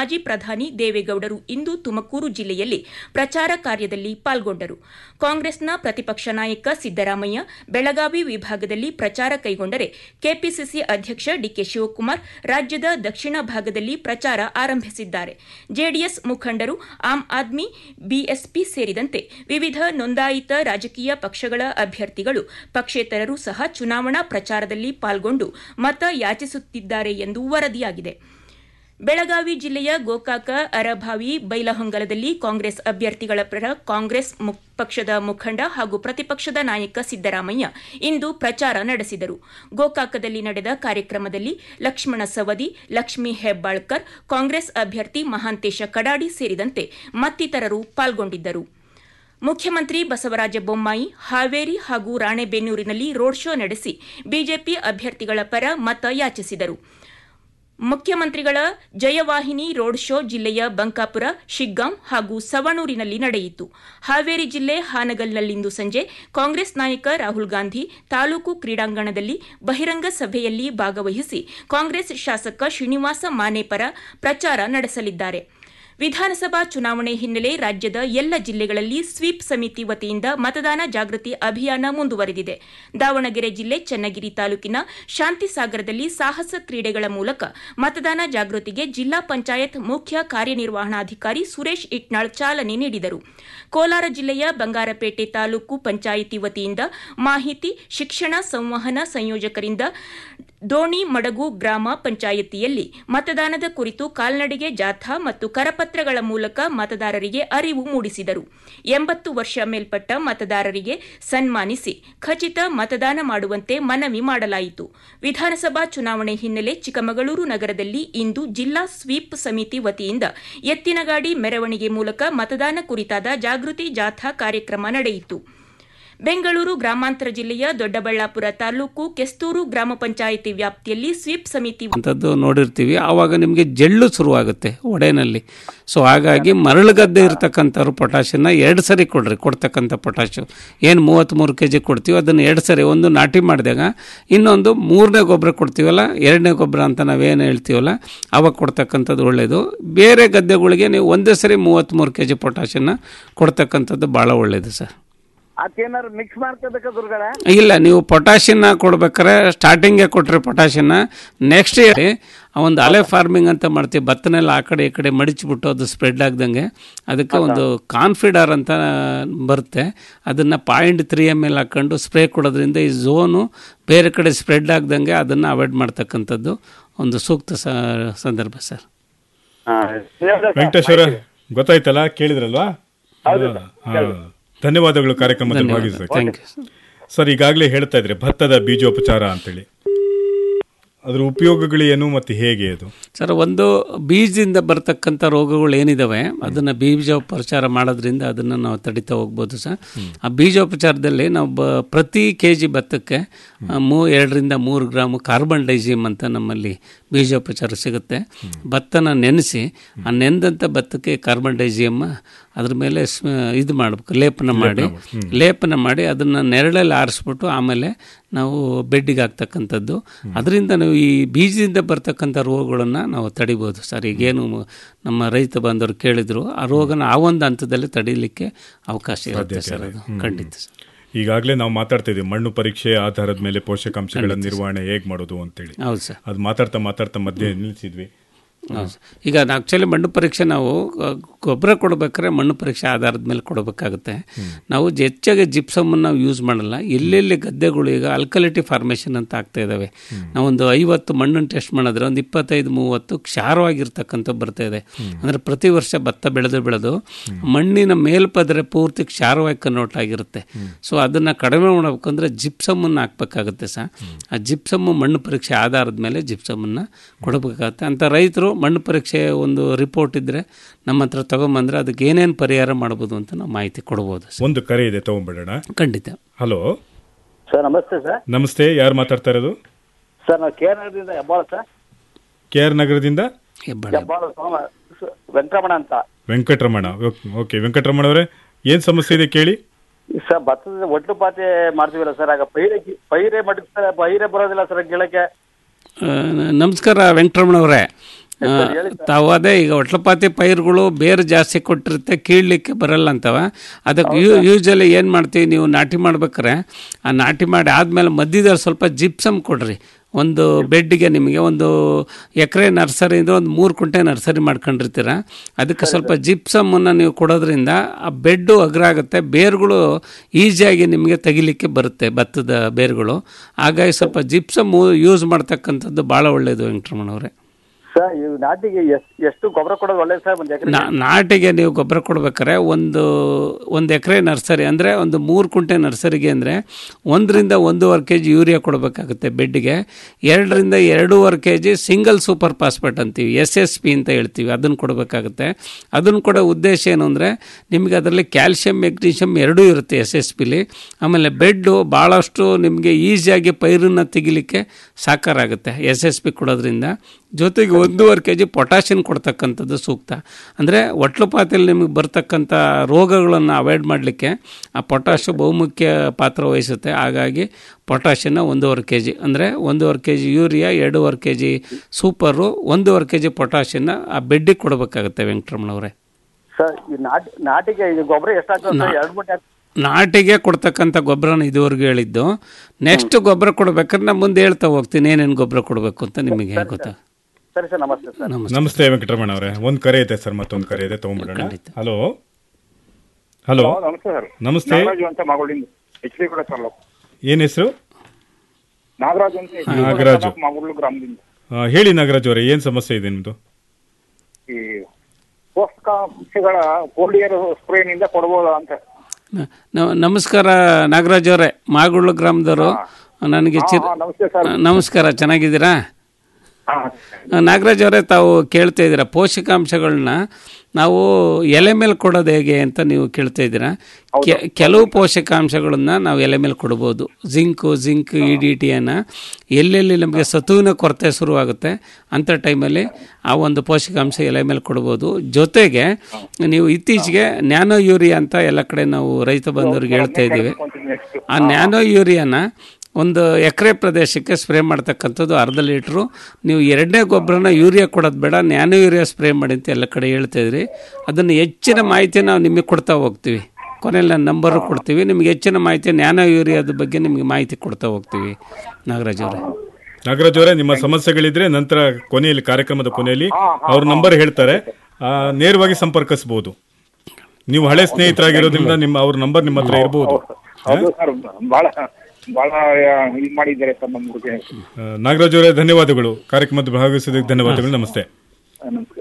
ಮಾಜಿ ಪ್ರಧಾನಿ ದೇವೇಗೌಡರು ಇಂದು ತುಮಕೂರು ಜಿಲ್ಲೆಯಲ್ಲಿ ಪ್ರಚಾರ ಕಾರ್ಯದಲ್ಲಿ ಪಾಲ್ಗೊಂಡರು ಕಾಂಗ್ರೆಸ್ನ ಪ್ರತಿಪಕ್ಷ ನಾಯಕ ಸಿದ್ದರಾಮಯ್ಯ ಬೆಳಗಾವಿ ವಿಭಾಗದಲ್ಲಿ ಪ್ರಚಾರ ಕೈಗೊಂಡರೆ ಕೆಪಿಸಿಸಿ ಅಧ್ಯಕ್ಷ ಡಿಕೆ ಶಿವಕುಮಾರ್ ರಾಜ್ಯದ ದಕ್ಷಿಣ ಭಾಗದಲ್ಲಿ ಪ್ರಚಾರ ಆರಂಭಿಸಿದ್ದಾರೆ ಜೆಡಿಎಸ್ ಮುಖಂಡರು ಆಮ್ ಆದ್ಮಿ ಬಿಎಸ್ಪಿ ಸೇರಿದಂತೆ ವಿವಿಧ ನೋಂದಾಯಿತ ರಾಜಕೀಯ ಪಕ್ಷಗಳ ಅಭ್ಯರ್ಥಿಗಳು ಪಕ್ಷೇತರರು ಸಹ ಚುನಾವಣಾ ಪ್ರಚಾರದಲ್ಲಿ ಪಾಲ್ಗೊಂಡು ಮತ ಯಾಚಿಸುತ್ತಿದ್ದಾರೆ ಎಂದು ವರದಿಯಾಗಿದೆ ಬೆಳಗಾವಿ ಜಿಲ್ಲೆಯ ಗೋಕಾಕ ಅರಭಾವಿ ಬೈಲಹೊಂಗಲದಲ್ಲಿ ಕಾಂಗ್ರೆಸ್ ಅಭ್ಯರ್ಥಿಗಳ ಪರ ಕಾಂಗ್ರೆಸ್ ಪಕ್ಷದ ಮುಖಂಡ ಹಾಗೂ ಪ್ರತಿಪಕ್ಷದ ನಾಯಕ ಸಿದ್ದರಾಮಯ್ಯ ಇಂದು ಪ್ರಚಾರ ನಡೆಸಿದರು ಗೋಕಾಕದಲ್ಲಿ ನಡೆದ ಕಾರ್ಯಕ್ರಮದಲ್ಲಿ ಲಕ್ಷ್ಮಣ ಸವದಿ ಲಕ್ಷ್ಮೀ ಹೆಬ್ಬಾಳ್ಕರ್ ಕಾಂಗ್ರೆಸ್ ಅಭ್ಯರ್ಥಿ ಮಹಾಂತೇಶ ಕಡಾಡಿ ಸೇರಿದಂತೆ ಮತ್ತಿತರರು ಪಾಲ್ಗೊಂಡಿದ್ದರು ಮುಖ್ಯಮಂತ್ರಿ ಬಸವರಾಜ ಬೊಮ್ಮಾಯಿ ಹಾವೇರಿ ಹಾಗೂ ರಾಣೆಬೆನ್ನೂರಿನಲ್ಲಿ ರೋಡ್ ಶೋ ನಡೆಸಿ ಬಿಜೆಪಿ ಅಭ್ಯರ್ಥಿಗಳ ಪರ ಮತ ಯಾಚಿಸಿದರು ಮುಖ್ಯಮಂತ್ರಿಗಳ ಜಯವಾಹಿನಿ ರೋಡ್ ಶೋ ಜಿಲ್ಲೆಯ ಬಂಕಾಪುರ ಶಿಗ್ಗಾಂ ಹಾಗೂ ಸವಣೂರಿನಲ್ಲಿ ನಡೆಯಿತು ಹಾವೇರಿ ಜಿಲ್ಲೆ ಹಾನಗಲ್ನಲ್ಲಿಂದು ಸಂಜೆ ಕಾಂಗ್ರೆಸ್ ನಾಯಕ ರಾಹುಲ್ ಗಾಂಧಿ ತಾಲೂಕು ಕ್ರೀಡಾಂಗಣದಲ್ಲಿ ಬಹಿರಂಗ ಸಭೆಯಲ್ಲಿ ಭಾಗವಹಿಸಿ ಕಾಂಗ್ರೆಸ್ ಶಾಸಕ ಶ್ರೀನಿವಾಸ ಮಾನೆ ಪರ ಪ್ರಚಾರ ನಡೆಸಲಿದ್ದಾರೆ ವಿಧಾನಸಭಾ ಚುನಾವಣೆ ಹಿನ್ನೆಲೆ ರಾಜ್ಯದ ಎಲ್ಲ ಜಿಲ್ಲೆಗಳಲ್ಲಿ ಸ್ವೀಪ್ ಸಮಿತಿ ವತಿಯಿಂದ ಮತದಾನ ಜಾಗೃತಿ ಅಭಿಯಾನ ಮುಂದುವರೆದಿದೆ ದಾವಣಗೆರೆ ಜಿಲ್ಲೆ ಚನ್ನಗಿರಿ ತಾಲೂಕಿನ ಶಾಂತಿಸಾಗರದಲ್ಲಿ ಸಾಹಸ ಕ್ರೀಡೆಗಳ ಮೂಲಕ ಮತದಾನ ಜಾಗೃತಿಗೆ ಜಿಲ್ಲಾ ಪಂಚಾಯತ್ ಮುಖ್ಯ ಕಾರ್ಯನಿರ್ವಹಣಾಧಿಕಾರಿ ಸುರೇಶ್ ಇಟ್ನಾಳ್ ಚಾಲನೆ ನೀಡಿದರು ಕೋಲಾರ ಜಿಲ್ಲೆಯ ಬಂಗಾರಪೇಟೆ ತಾಲೂಕು ಪಂಚಾಯಿತಿ ವತಿಯಿಂದ ಮಾಹಿತಿ ಶಿಕ್ಷಣ ಸಂವಹನ ಸಂಯೋಜಕರಿಂದ ದೋಣಿ ಮಡಗು ಗ್ರಾಮ ಪಂಚಾಯಿತಿಯಲ್ಲಿ ಮತದಾನದ ಕುರಿತು ಕಾಲ್ನಡಿಗೆ ಜಾಥಾ ಮತ್ತು ಕರಪತ್ರಗಳ ಮೂಲಕ ಮತದಾರರಿಗೆ ಅರಿವು ಮೂಡಿಸಿದರು ಎಂಬತ್ತು ವರ್ಷ ಮೇಲ್ಪಟ್ಟ ಮತದಾರರಿಗೆ ಸನ್ಮಾನಿಸಿ ಖಚಿತ ಮತದಾನ ಮಾಡುವಂತೆ ಮನವಿ ಮಾಡಲಾಯಿತು ವಿಧಾನಸಭಾ ಚುನಾವಣೆ ಹಿನ್ನೆಲೆ ಚಿಕ್ಕಮಗಳೂರು ನಗರದಲ್ಲಿ ಇಂದು ಜಿಲ್ಲಾ ಸ್ವೀಪ್ ಸಮಿತಿ ವತಿಯಿಂದ ಎತ್ತಿನಗಾಡಿ ಮೆರವಣಿಗೆ ಮೂಲಕ ಮತದಾನ ಕುರಿತಾದ ಜಾಗೃತಿ ಜಾಥಾ ಕಾರ್ಯಕ್ರಮ ನಡೆಯಿತು ಬೆಂಗಳೂರು ಗ್ರಾಮಾಂತರ ಜಿಲ್ಲೆಯ ದೊಡ್ಡಬಳ್ಳಾಪುರ ತಾಲೂಕು ಕೆಸ್ತೂರು ಗ್ರಾಮ ಪಂಚಾಯಿತಿ ವ್ಯಾಪ್ತಿಯಲ್ಲಿ ಸ್ವೀಪ್ ಸಮಿತಿ ಅಂಥದ್ದು ನೋಡಿರ್ತೀವಿ ಆವಾಗ ನಿಮಗೆ ಜಳ್ಳು ಶುರುವಾಗುತ್ತೆ ಒಡೆನಲ್ಲಿ ಸೊ ಹಾಗಾಗಿ ಮರಳು ಗದ್ದೆ ಇರ್ತಕ್ಕಂಥವ್ರು ಪೊಟ್ಯಾಷನ್ನ ಎರಡು ಸರಿ ಕೊಡ್ರಿ ಕೊಡ್ತಕ್ಕಂಥ ಪೊಟ್ಯಾಶು ಏನು ಮೂವತ್ತ್ಮೂರು ಕೆ ಜಿ ಕೊಡ್ತೀವಿ ಅದನ್ನು ಎರಡು ಸರಿ ಒಂದು ನಾಟಿ ಮಾಡಿದಾಗ ಇನ್ನೊಂದು ಮೂರನೇ ಗೊಬ್ಬರ ಕೊಡ್ತೀವಲ್ಲ ಎರಡನೇ ಗೊಬ್ಬರ ಅಂತ ನಾವೇನು ಹೇಳ್ತೀವಲ್ಲ ಅವಾಗ ಕೊಡ್ತಕ್ಕಂಥದ್ದು ಒಳ್ಳೆಯದು ಬೇರೆ ಗದ್ದೆಗಳಿಗೆ ನೀವು ಒಂದೇ ಸರಿ ಮೂವತ್ತ್ಮೂರು ಕೆ ಜಿ ಪೊಟ್ಯಾಷನ್ನ ಕೊಡ್ತಕ್ಕಂಥದ್ದು ಭಾಳ ಒಳ್ಳೆಯದು ಸರ್ ಅದಕ್ಕೇನಾರು ಮಿಕ್ಸ್ ಮಾಡ್ಕೋಬೇಕಾ ಗುರುಗಳ ಇಲ್ಲ ನೀವು ಪೊಟ್ಯಾಷಿಯನ್ನ ಕೊಡ್ಬೇಕಾರೆ ಸ್ಟಾರ್ಟಿಂಗೇ ಕೊಟ್ಟರೆ ಪೊಟ್ಯಾಷಿಯನ್ನ ನೆಕ್ಸ್ಟ್ ಇಯರ್ ಒಂದು ಅಲೆ ಫಾರ್ಮಿಂಗ್ ಅಂತ ಮಾಡ್ತೀವಿ ಭತ್ತನೆಲ್ಲ ಆ ಕಡೆ ಈ ಕಡೆ ಮಡಿಚ್ಬಿಟ್ಟು ಅದು ಸ್ಪ್ರೆಡ್ ಆಗ್ದಂಗೆ ಅದಕ್ಕೆ ಒಂದು ಕಾನ್ಫಿಡರ್ ಅಂತ ಬರುತ್ತೆ ಅದನ್ನು ಪಾಯಿಂಟ್ ತ್ರೀ ಎಮ್ ಎಲ್ ಹಾಕ್ಕೊಂಡು ಸ್ಪ್ರೇ ಕೊಡೋದ್ರಿಂದ ಈ ಝೋನು ಬೇರೆ ಕಡೆ ಸ್ಪ್ರೆಡ್ ಆಗ್ದಂಗೆ ಅದನ್ನು ಅವಾಯ್ಡ್ ಮಾಡ್ತಕ್ಕಂಥದ್ದು ಒಂದು ಸೂಕ್ತ ಸ- ಸಂದರ್ಭ ಸರ್ ವೆಂಕಟೇಶ್ವರ ಗೊತ್ತಾಯ್ತಲ್ಲ ಕೇಳಿದ್ರಲ್ವಾ ಹಾ. ಧನ್ಯವಾದಗಳು ಕಾರ್ಯಕ್ರಮದಲ್ಲಿ ಧನ್ಯವಾದ. ಭಾಗಿಸೋದಕ್ಕೆ Thank you, ಸರ್ ಈಗಾಗಲೇ ಹೇಳ್ತಾ ಇದ್ರೆ ಭತ್ತದ ಬೀಜೋಪಚಾರ ಅಂತೇಳಿ ಅದ್ರ ಉಪಯೋಗಗಳು ಏನು ಮತ್ತು ಹೇಗೆ ಅದು ಸರ್ ಒಂದು ಬೀಜದಿಂದ ಬರ್ತಕ್ಕಂಥ ರೋಗಗಳು ಏನಿದಾವೆ ಅದನ್ನು ಬೀಜೋಪಚಾರ ಮಾಡೋದ್ರಿಂದ ಅದನ್ನು ನಾವು ತಡಿತಾ ಹೋಗ್ಬೋದು ಸರ್ ಆ ಬೀಜೋಪಚಾರದಲ್ಲಿ ನಾವು ಬ ಪ್ರತಿ ಕೆ ಜಿ ಭತ್ತಕ್ಕೆ ಆ, ಮೂ ಎರಡರಿಂದ ಮೂರು ಗ್ರಾಮ್ ಕಾರ್ಬನ್ ಡೈಸಿಯಮ್ ಅಂತ ನಮ್ಮಲ್ಲಿ ಬೀಜೋಪಚಾರ ಸಿಗುತ್ತೆ ಭತ್ತನ ನೆನೆಸಿ ಆ ನೆಂದಂಥ ಭತ್ತಕ್ಕೆ ಕಾರ್ಬನ್ ಡೈಸಿಯಮ್ ಅದ್ರ ಮೇಲೆ ಸ್- ಇದು ಮಾಡಬೇಕು ಲೇಪನ ಮಾಡಿ ಲೇಪನ ಮಾಡಿ ಅದನ್ನು ನೆರಳಲ್ಲಿ ಆರಿಸ್ಬಿಟ್ಟು ಆಮೇಲೆ ನಾವು ಬೆಡ್ಡಿಗೆ ಹಾಕ್ತಕ್ಕಂಥದ್ದು ಅದರಿಂದ ನಾವು ಈ ಬೀಜದಿಂದ ಬರ್ತಕ್ಕಂಥ ರೋಗಗಳನ್ನು ನಾವು ತಡಿಬೋದು ಸರ್ ಈಗೇನು ನಮ್ಮ ರೈತ ಬಾಂಧವರು ಕೇಳಿದ್ರು ಆ ರೋಗನ ಆ ಒಂದು ಹಂತದಲ್ಲಿ ತಡೀಲಿಕ್ಕೆ ಅವಕಾಶ ಇರುತ್ತೆ ಸರ್ ಅದು ಖಂಡಿತ ಸರ್ ಈಗಾಗಲೇ ನಾವು ಮಾತಾಡ್ತಾ ಇದೀವಿ ಮಣ್ಣು ಪರೀಕ್ಷೆ ಆಧಾರದ ಮೇಲೆ ಪೋಷಕಾಂಶಗಳ ನಿರ್ವಹಣೆ ಹೇಗೆ ಮಾಡೋದು ಅಂತೇಳಿ ಹೌದು ಸರ್ ಅದು ಮಾತಾಡ್ತಾ ಮಾತಾಡ್ತಾ ಮಧ್ಯೆ ನಿಲ್ಲಿಸಿದ್ವಿ ಹೌದು ಸರ್. ಈಗ ಆ್ಯಕ್ಚುಲಿ ಮಣ್ಣು ಪರೀಕ್ಷೆ ನಾವು ಆ, ಗೊಬ್ಬರ ಕೊಡ್ಬೇಕಾದ್ರೆ ಮಣ್ಣು ಪರೀಕ್ಷೆ ಆಧಾರದ ಮೇಲೆ ಕೊಡಬೇಕಾಗುತ್ತೆ ನಾವು ಜ- ಹೆಚ್ಚಾಗಿ ಜಿಪ್ಸಮನ್ನು ನಾವು ಯೂಸ್ ಮಾಡಲ್ಲ ಎಲ್ಲೆಲ್ಲಿ ಗದ್ದೆಗಳು ಈಗ ಅಲ್ಕಲಿಟಿ ಫಾರ್ಮೇಷನ್ ಅಂತ ಆಗ್ತಾ ಇದ್ದಾವೆ ನಾವೊಂದು ಐವತ್ತು ಮಣ್ಣನ್ನು ಟೆಸ್ಟ್ ಮಾಡಿದ್ರೆ ಒಂದು ಇಪ್ಪತ್ತೈದು ಮೂವತ್ತು ಕ್ಷಾರವಾಗಿರ್ತಕ್ಕಂಥ ಬರ್ತಾ ಇದೆ ಅಂದರೆ ಪ್ರತಿ ವರ್ಷ ಭತ್ತ ಬೆಳೆದು ಬೆಳೆದು ಮಣ್ಣಿನ ಮೇಲ್ಪದರೆ ಪೂರ್ತಿ ಕ್ಷಾರವಾಗಿ ಕನ್ವರ್ಟ್ ಆಗಿರುತ್ತೆ ಸೊ ಅದನ್ನು ಕಡಿಮೆ ಮಾಡಬೇಕಂದ್ರೆ ಜಿಪ್ಸಮನ್ನು ಹಾಕ್ಬೇಕಾಗುತ್ತೆ ಸರ್ ಆ ಜಿಪ್ಸಮ್ಮು ಮಣ್ಣು ಪರೀಕ್ಷೆ ಆಧಾರದ ಮೇಲೆ ಜಿಪ್ಸಮನ್ನು ಕೊಡಬೇಕಾಗತ್ತೆ ಅಂತ ರೈತರು ಮಣ್ಣು ಪರೀಕ್ಷೆ ಒಂದು ರಿಪೋರ್ಟ್ ಇದ್ದರೆ ನಮ್ಮ ಹತ್ರ ತಗೊಂಬಂದ್ರೆ ಅದಕ್ಕೆ ಏನೇನು ಪರಿಹಾರ ಮಾಡ್ಬೋದು ಅಂತ ನಾವು ಮಾಹಿತಿ ಕೊಡ್ಬೋದು ಸರ್ ಒಂದು ಕರೆ ಇದೆ ತಗೊಂಡ್ಬಿಡೋಣ ಖಂಡಿತ ಹಲೋ ಸರ್ ನಮಸ್ತೆ ಸರ್ ನಮಸ್ತೆ ಯಾರು ಮಾತಾಡ್ತಾ ಇರೋದು ಸರ್ ನಾವು ಕೆ ನಗರದಿಂದ ಹೆಬ್ಬಾಳ ಸರ್ ಕೆ ಆರ್ ನಗರದಿಂದ ಹೆಬ್ಬಾಳ ಹೆಬ್ಬಾಳ ಸೋಮ ಸ- ವೆಂಕಟರಮಣ ಅಂತ ವೆಂಕಟರಮಣ ಓಕೆ- ಓಕೆ ವೆಂಕಟರಮಣ ಅವರೇ ಏನು ಸಮಸ್ಯೆ ಇದೆ ಕೇಳಿ ಸರ್ ಭತ್ತದ ಒಟ್ಟು ಪಾತಿ ಮಾಡ್ತೀವಲ್ಲ ಸರ್ ಆಗ ಪೈರೆ ಪೈರೆ ಮಡಗ್ತಾರೆ ಪೈರೆ ಬರೋದಿಲ್ಲ ಸರ್ ಗಿಳಕ್ಕೆ ಆ, ನಮಸ್ಕಾರ ವೆಂಕಟರಮಣವರೇ ಆ, ತಾವು ಅದೇ ಈಗ ಒಟ್ಲಪಾತಿ ಪೈರುಗಳು ಬೇರು ಜಾಸ್ತಿ ಕೊಟ್ಟಿರುತ್ತೆ ಕೀಳ್ಲಿಕ್ಕೆ ಬರಲ್ಲ ಅಂತವ ಅದಕ್ಕೆ ಯೂ ಯೂಶಲಿ ಏನು ಮಾಡ್ತೀವಿ ನೀವು ನಾಟಿ ಮಾಡ್ಬೇಕಾರೆ ಆ ನಾಟಿ ಮಾಡಿ ಆದಮೇಲೆ ಮಧ್ಯದಲ್ಲಿ ಸ್ವಲ್ಪ ಜಿಪ್ಸಮ್ ಕೊಡ್ರಿ ಒಂದು ಬೆಡ್ಗೆ ನಿಮಗೆ ಒಂದು ಎಕರೆ ನರ್ಸರಿ ಅಂದರೆ ಒಂದು ಮೂರು ಕುಂಟೆ ನರ್ಸರಿ ಮಾಡ್ಕೊಂಡಿರ್ತೀರ ಅದಕ್ಕೆ ಸ್ವಲ್ಪ ಜಿಪ್ಸಮನ್ನು ನೀವು ಕೊಡೋದ್ರಿಂದ ಆ ಬೆಡ್ಡು ಅಗ್ರ ಆಗುತ್ತೆ ಬೇರುಗಳು ಈಸಿಯಾಗಿ ನಿಮಗೆ ತೆಗಿಲಿಕ್ಕೆ ಬರುತ್ತೆ ಭತ್ತದ ಬೇರುಗಳು ಹಾಗಾಗಿ ಸ್ವಲ್ಪ ಜಿಪ್ಸಮ್ ಯೂಸ್ ಮಾಡ್ತಕ್ಕಂಥದ್ದು ಭಾಳ ಒಳ್ಳೆಯದು ವೆಂಕಟರಮಣವ್ರೆ ಸರ್ ಇದು ನಾಟಿಗೆ ಎಷ್ಟ್ ಎಷ್ಟು ಗೊಬ್ಬರ ಕೊಡೋದು ಒಳ್ಳೇದು ಸರ್ ಒಂದು ಎಕರೆ ನಾ- ನಾಟಿಗೆ ನೀವು ಗೊಬ್ಬರ ಕೊಡ್ಬೇಕಾರೆ ಒಂದು ಒಂದು ಎಕರೆ ನರ್ಸರಿ ಅಂದರೆ ಒಂದು ಮೂರು ಕುಂಟೆ ನರ್ಸರಿಗೆ ಅಂದರೆ ಒಂದರಿಂದ ಒಂದೂವರೆ ಕೆ ಜಿ ಯೂರಿಯಾ ಕೊಡಬೇಕಾಗುತ್ತೆ ಬೆಡ್ಗೆ ಎರಡರಿಂದ ಎರಡೂವರೆ K G single super phosphate ಅಂತೀವಿ ಎಸ್ ಎಸ್ ಪಿ ಅಂತ ಹೇಳ್ತೀವಿ ಅದನ್ನು ಕೊಡಬೇಕಾಗುತ್ತೆ ಅದನ್ನು ಕೊಡೋ ಉದ್ದೇಶ ಏನು ಅಂದರೆ ನಿಮಗೆ ಅದರಲ್ಲಿ ಕ್ಯಾಲ್ಶಿಯಂ ಮೆಗ್ನೀಷಿಯಮ್ ಎರಡೂ ಇರುತ್ತೆ ಎಸ್ ಎಸ್ ಪಿಲಿ ಆಮೇಲೆ ಬೆಡ್ಡು ಭಾಳಷ್ಟು ನಿಮಗೆ ಈಸಿಯಾಗಿ ಪೈರನ್ನ ತೆಗಿಲಿಕ್ಕೆ ಸಾಕಾರ ಆಗುತ್ತೆ ಎಸ್ ಎಸ್ ಪಿ ಕೊಡೋದ್ರಿಂದ ಜೊತೆಗೆ ಒಂದೂವರೆ ಕೆ ಜಿ ಪೊಟ್ಯಾಷಿಯನ್ ಕೊಡ್ತಕ್ಕಂಥದ್ದು ಸೂಕ್ತ ಅಂದರೆ ಒಟ್ಲುಪಾತಿಯಲ್ಲಿ ನಿಮಗೆ ಬರ್ತಕ್ಕಂಥ ರೋಗಗಳನ್ನು ಅವಾಯ್ಡ್ ಮಾಡಲಿಕ್ಕೆ ಆ ಪೊಟ್ಯಾಷ್ ಬಹುಮುಖ್ಯ ಪಾತ್ರ ವಹಿಸುತ್ತೆ ಹಾಗಾಗಿ ಪೊಟ್ಯಾಷಿಯನ್ನ ಒಂದೂವರೆ ಕೆ ಜಿ ಅಂದರೆ ಒಂದೂವರೆ ಕೆ ಜಿ ಯೂರಿಯಾ ಎರಡೂವರೆ ಕೆ ಜಿ ಸೂಪರು ಒಂದೂವರೆ ಕೆ ಜಿ ಪೊಟ್ಯಾಷಿಯನ್ನ ಆ ಬೆಡ್ಡಿಗೆ ಕೊಡಬೇಕಾಗುತ್ತೆ ವೆಂಕಟರಮಣವರೇ ಸರ್ ಈ ನಾಟಿ ನಾಟಿಗೆ ಇದು ಗೊಬ್ಬರ ಎಷ್ಟಾಗ್ತದೆ ಸರ್ ಎರಡು ಮೂಟೆ ಹಾಕ್- ನಾಟಿಗೆ ಕೊಡ್ತಕ್ಕಂಥ ಗೊಬ್ಬರನ ಇದುವರೆಗೂ ಹೇಳಿದ್ದು ನೆಕ್ಸ್ಟ್ ಗೊಬ್ಬರ ಕೊಡ್ಬೇಕಾದ್ರೆ ನಾನು ಮುಂದೆ ಹೇಳ್ತಾ ಹೋಗ್ತೀನಿ ಏನೇನು ಗೊಬ್ಬರ ಕೊಡಬೇಕು ಅಂತ ನಿಮಗೆ ಗೊತ್ತಾ ಸರಿ ಸರ್ ನಮಸ್ತೆ ಸರ್ ನಮಸ್ತೆ ವೆಂಕಟರಮಣ ಅವರೇ ಒಂದು ಕರೆ ಇದೆ ಸರ್ ಮತ್ತೊಂದು ಕರೆ ಇದೆ ತಗೊಂಡ್ಬಿಡೋಣ ಹಲೋ ಹಲೋ ನಮಸ್ತೆ ಸರ್ ನಮಸ್ತೆ ನಾಗರಾಜು ಅಂತ ಮಗಳಿಂದ ಎಚ್ ಡಿ ಕೂಡ ತಾಲೂಕು ಏನ್ ಹೆಸರು ನಾಗರಾಜು ಅಂತ ಎಚ್ ಡಿ ನಾಗರಾಜು. ಮಗಳು ಗ್ರಾಮದಿಂದ ಆ, ಹೇಳಿ ನಾಗರಾಜ್ ಅವರೇ ಏನ್ ಸಮಸ್ಯೆ ಇದೆ ನಿಮ್ದು ಈ ಪೋಷಕಾಂಶಗಳ ಪೋಲಿಯರ್ ಸ್ಪ್ರೇನಿಂದ ಕೊಡ್ಬೋದಾ ಅಂತ ನ- ನ- ನಮಸ್ಕಾರ ನಾಗರಾಜ್ ಅವರೇ ಮಾಗುಳ್ಳು ಗ್ರಾಮದವರು ನನಗೆ ಚಿರ್ ಹಾ, ನಮಸ್ತೆ ಸರ್ ನಮಸ್ಕಾರ ಚೆನ್ನಾಗಿದ್ದೀರಾ ಹಾ. ನಾಗರಾಜ್ ಅವರೇ ತಾವು ಕೇಳ್ತಾ ಇದ್ದೀರಾ ಪೋಷಕಾಂಶಗಳನ್ನ ನಾವು ಎಲೆ ಮೇಲೆ ಕೊಡೋದು ಹೇಗೆ ಅಂತ ನೀವು ಕೇಳ್ತಾ ಇದ್ದೀರಾ ಕೆ- ಕೆಲವು ಪೋಷಕಾಂಶಗಳನ್ನ ನಾವು ಎಲೆ ಮೇಲೆ ಕೊಡ್ಬೋದು ಜಿಂಕು ಜಿಂಕ್ ಇ ಡಿ ಟಿಯನ್ನು ಎಲ್ಲೆಲ್ಲಿ ನಮಗೆ ಸತುವಿನ ಕೊರತೆ ಶುರುವಾಗುತ್ತೆ ಅಂಥ ಟೈಮಲ್ಲಿ ಆ ಒಂದು ಪೋಷಕಾಂಶ ಎಲೆ ಮೇಲೆ ಕೊಡ್ಬೋದು ಜೊತೆಗೆ ನೀವು ಇತ್ತೀಚೆಗೆ ನ್ಯಾನೋ ಯೂರಿಯಾ ಅಂತ ಎಲ್ಲ ಕಡೆ ನಾವು ರೈತ ಬಂಧುವ್ರಿಗೆ ಹೇಳ್ತಾ ಇದ್ದೀವಿ ನೆಕ್ಸ್ಟ್ ಆ ನ್ಯಾನೋ ಯೂರಿಯಾನ ಒಂದು ಎಕರೆ ಪ್ರದೇಶಕ್ಕೆ ಸ್ಪ್ರೇ ಮಾಡ್ತಕ್ಕಂಥದ್ದು ಅರ್ಧ ಲೀಟ್ರು ನೀವು ಎರಡನೇ ಗೊಬ್ಬರನ ಯೂರಿಯಾ ಕೊಡೋದು ಬೇಡ ನ್ಯಾನೋ ಯೂರಿಯಾ ಸ್ಪ್ರೇ ಮಾಡಿ ಅಂತ ಎಲ್ಲ ಕಡೆ ಹೇಳ್ತಾ ಇದ್ರಿ ಅದನ್ನು ಹೆಚ್ಚಿನ ಮಾಹಿತಿ ನಾವು ನಿಮಗೆ ಕೊಡ್ತಾ ಹೋಗ್ತೀವಿ ಕೊನೆಯಲ್ಲಿ ನಾನು ನಂಬರು ಕೊಡ್ತೀವಿ ನಿಮಗೆ ಹೆಚ್ಚಿನ ಮಾಹಿತಿ ನ್ಯಾನೋ ಯೂರಿಯಾದ ಬಗ್ಗೆ ನಿಮಗೆ ಮಾಹಿತಿ ಕೊಡ್ತಾ ಹೋಗ್ತೀವಿ ನಾಗರಾಜ್ ಅವರೇ ನಾಗರಾಜ್ ಅವರೇ ನಿಮ್ಮ ಸಮಸ್ಯೆಗಳಿದ್ರೆ ನಂತರ ಕೊನೆಯಲ್ಲಿ ಕಾರ್ಯಕ್ರಮದ ಕೊನೆಯಲ್ಲಿ ಅವ್ರ ನಂಬರ್ ಹೇಳ್ತಾರೆ ಆ, ನೇರವಾಗಿ ಸಂಪರ್ಕಿಸಬಹುದು ನೀವು ಹಳೆ ಸ್ನೇಹಿತರಾಗಿರೋದ್ರಿಂದ ನಿಮ್ಮ ಅವ್ರ ನಂಬರ್ ನಿಮ್ಮ ಹತ್ರ ಇರಬಹುದು ಹೌದು ಸರ್ ಬಹಳ ಬಹಳ ಇದು ಮಾಡಿದ್ದಾರೆ ಸರ್ ನಮ್ಮ ಹುಡುಗ ನಾಗರಾಜ್ ಅವರೇ ಧನ್ಯವಾದಗಳು ಕಾರ್ಯಕ್ರಮದ ಭಾಗವಹಿಸೋದಕ್ಕೆ ಧನ್ಯವಾದಗಳು ನಮಸ್ತೆ ನಮಸ್ಕಾರ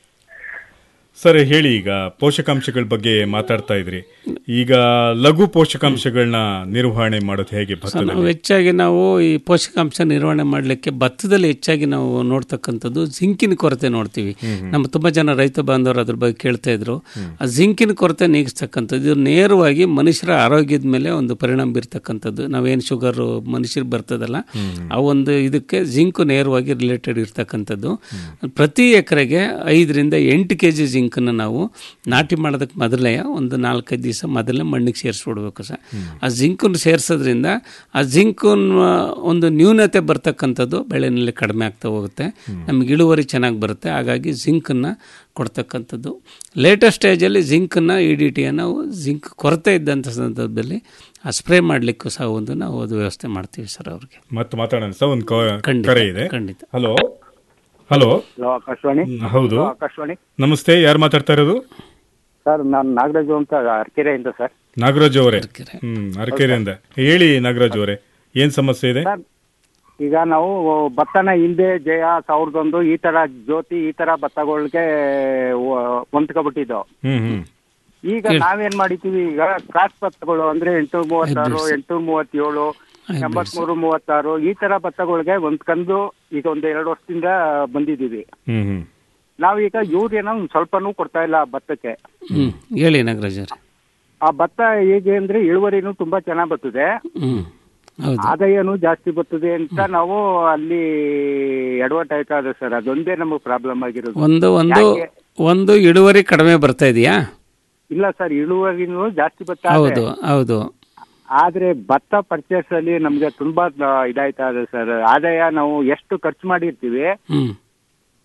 ಸರ್ ಹೇಳಿ ಈಗ ಪೋಷಕಾಂಶಗಳ ಬಗ್ಗೆ ಮಾತಾಡ್ತಾ ಇದ್ರಿ ಈಗ ಲಘು ಪೋಷಕಾಂಶಗಳನ್ನ ನಿರ್ವಹಣೆ ಮಾಡೋದು ಹೇಗೆ ಸೊ ಭತ್ತದಲ್ಲಿ ನಾವು ಹೆಚ್ಚಾಗಿ ನಾವು ಈ ಪೋಷಕಾಂಶ ನಿರ್ವಹಣೆ ಮಾಡಲಿಕ್ಕೆ ಭತ್ತದಲ್ಲಿ ಹೆಚ್ಚಾಗಿ ನಾವು ನೋಡ್ತಕ್ಕಂಥದ್ದು ಜಿಂಕಿನ ಕೊರತೆ ನೋಡ್ತೀವಿ ನಮ್ಮ ತುಂಬ ಜನ ರೈತ ಬಾಂಧವರು ಅದ್ರ ಬಗ್ಗೆ ಕೇಳ್ತಾ ಇದ್ರು ಆ ಜಿಂಕಿನ ಕೊರತೆ ನೀಗಿಸ್ತಕ್ಕಂಥದ್ದು ಇದು ನೇರವಾಗಿ ಮನುಷ್ಯರ ಆರೋಗ್ಯದ ಮೇಲೆ ಒಂದು ಪರಿಣಾಮ ಬೀರ್ತಕ್ಕಂಥದ್ದು ನಾವೇನು ಶುಗರು ಮನುಷ್ಯರಿಗೆ ಬರ್ತದಲ್ಲ ಆ ಒಂದು ಇದಕ್ಕೆ ಜಿಂಕು ನೇರವಾಗಿ ರಿಲೇಟೆಡ್ ಇರ್ತಕ್ಕಂಥದ್ದು ಪ್ರತಿ ಎಕರೆಗೆ ಐದರಿಂದ ಎಂಟು ಕೆ ಜಿ ಜಿಂಕನ್ನು ನಾವು ನಾಟಿ ಮಾಡೋದಕ್ಕೆ ಮೊದಲೇ ಒಂದು ನಾಲ್ಕೈದು ದಿವಸ ಮೊದಲೇ ಮಣ್ಣಿಗೆ ಸೇರಿಸ್ಬಿಡ್ಬೇಕು ಸರ್ ಆ ಜಿಂಕನ್ನು ಸೇರಿಸೋದ್ರಿಂದ ಆ ಜಿಂಕನ್ನ ಒಂದು ನ್ಯೂನತೆ ಬರ್ತಕ್ಕಂಥದ್ದು ಬೆಳೆನಲ್ಲಿ ಕಡಿಮೆ ಆಗ್ತಾ ಹೋಗುತ್ತೆ ನಮಗೆ ಇಳುವರಿ ಚೆನ್ನಾಗಿ ಬರುತ್ತೆ ಹಾಗಾಗಿ ಜಿಂಕನ್ನು ಕೊಡ್ತಕ್ಕಂಥದ್ದು ಲೇಟೆಸ್ಟ್ ಸ್ಟೇಜಲ್ಲಿ ಜಿಂಕನ್ನು ಇ ಡಿ ಟಿಯನ್ನು ನಾವು ಜಿಂಕ್ ಕೊರತೆ ಇದ್ದಂಥ ಸಂದರ್ಭದಲ್ಲಿ ಆ ಸ್ಪ್ರೇ ಮಾಡಲಿಕ್ಕೂ ಸಹ ಒಂದು ನಾವು ಅದು ವ್ಯವಸ್ಥೆ ಮಾಡ್ತೀವಿ ಸರ್ ಅವ್ರಿಗೆ ಮತ್ತೆ ಮಾತಾಡೋಣ ಸರ್ ಒಂದು ಖಂಡಿತ, ಕರೆ ಇದೆ ಖಂಡಿತ. ಹಲೋ ಹಲೋ ಹಲೋ ಆಕಾಶವಾಣಿ ಹೌದು ಆಕಾಶವಾಣಿ ನಮಸ್ತೆ ಯಾರು ಮಾತಾಡ್ತಾ ಇರೋದು ಸರ್ ನಾನು ನಾಗರಾಜು ಅಂತ ಅರಕೆರೆಯಿಂದ ಸರ್ ನಾಗರಾಜ್ ಅವರೇ ಅರಕೆರೆ. ಹ್ಮ್ ಅರಕೆರೆಯಿಂದ ಹೇಳಿ ನಾಗರಾಜ್ ಅವರೇ ಏನ್ ಸಮಸ್ಯೆ ಇದೆ ಸರ್ ಈಗ ನಾವು ಭತ್ತನ ಹಿಂದೆ ಜಯ ಸಾವಿರದೊಂದು ಈ ತರ ಜ್ಯೋತಿ ಈ ತರ ಭತ್ತಗಳಿಗೆ ಹೊಂದ್ಕೊಬಿಟ್ಟಿದ್ದು ಹ್ಮ್ ಹ್ಮ್ ಈಗ ನಾವೇನ್ ಮಾಡಿದೀವಿ ಈಗ ಕ್ರಾಸ್ ಭತ್ತಗಳು ಅಂದ್ರೆ ಎಂಟು ಮೂವತ್ತಾರು ಎಂಟು ಮೂವತ್ತೇಳು ಎಂಬತ್ಮೂರು ಮೂವತ್ತಾರು ಈ ತರ ಭತ್ತಗಳಿಗೆ ಹೊಂದ್ಕೊಂಡು ಈಗ ಒಂದು ಎರಡು ವರ್ಷದಿಂದ ಬಂದಿದೀವಿ ಹ್ಮ್ ಹ್ಮ್ ನಾವೀಗ ಯೂರಿಯಾನ ಒಂದ್ ಸ್ವಲ್ಪನೂ ಕೊಡ್ತಾ ಇಲ್ಲ ಆ ಭತ್ತಕ್ಕೆ ಹ್ಞೂ ಹೇಳಿ ನಾಗರಾಜ್ ಅವರೇ ಆ ಭತ್ತ ಹೇಗೆ ಅಂದ್ರೆ ಇಳುವರಿನೂ ತುಂಬಾ ಚೆನ್ನಾಗ್ ಬರ್ತದೆ ಹ್ಞೂ ಹೌದು ಆದಾಯನೂ ಜಾಸ್ತಿ ಬರ್ತದೆ ಅಂತ ನಾವು ಅಲ್ಲಿ ಎಡವಟ್ ಆಯ್ತಾ ಇದೆ ಸರ್ ಅದೊಂದೇ ನಮಗೆ ಪ್ರಾಬ್ಲಮ್ ಆಗಿರೋದು ಒಂದು ಒಂದು ಯಾಕೆ? ಒಂದು ಇಳುವರಿ ಕಡಿಮೆ ಬರ್ತಾ ಇದೆಯಾ ಇಲ್ಲ ಸರ್ ಇಳುವರಿನೂ ಜಾಸ್ತಿ ಬರ್ತಾ ಇದೆ ಹೌದು ಹೌದು ಆದ್ರೆ ಭತ್ತ ಪರ್ಚೇಸ್ ಅಲ್ಲಿ ನಮ್ಗೆ ತುಂಬಾ ಆ, ಇದಾಯ್ತಾ ಇದೆ ಸರ್ ಆದಾಯ ನಾವು ಎಷ್ಟು ಖರ್ಚು ಮಾಡಿರ್ತೀವಿ ಹ್ಮ್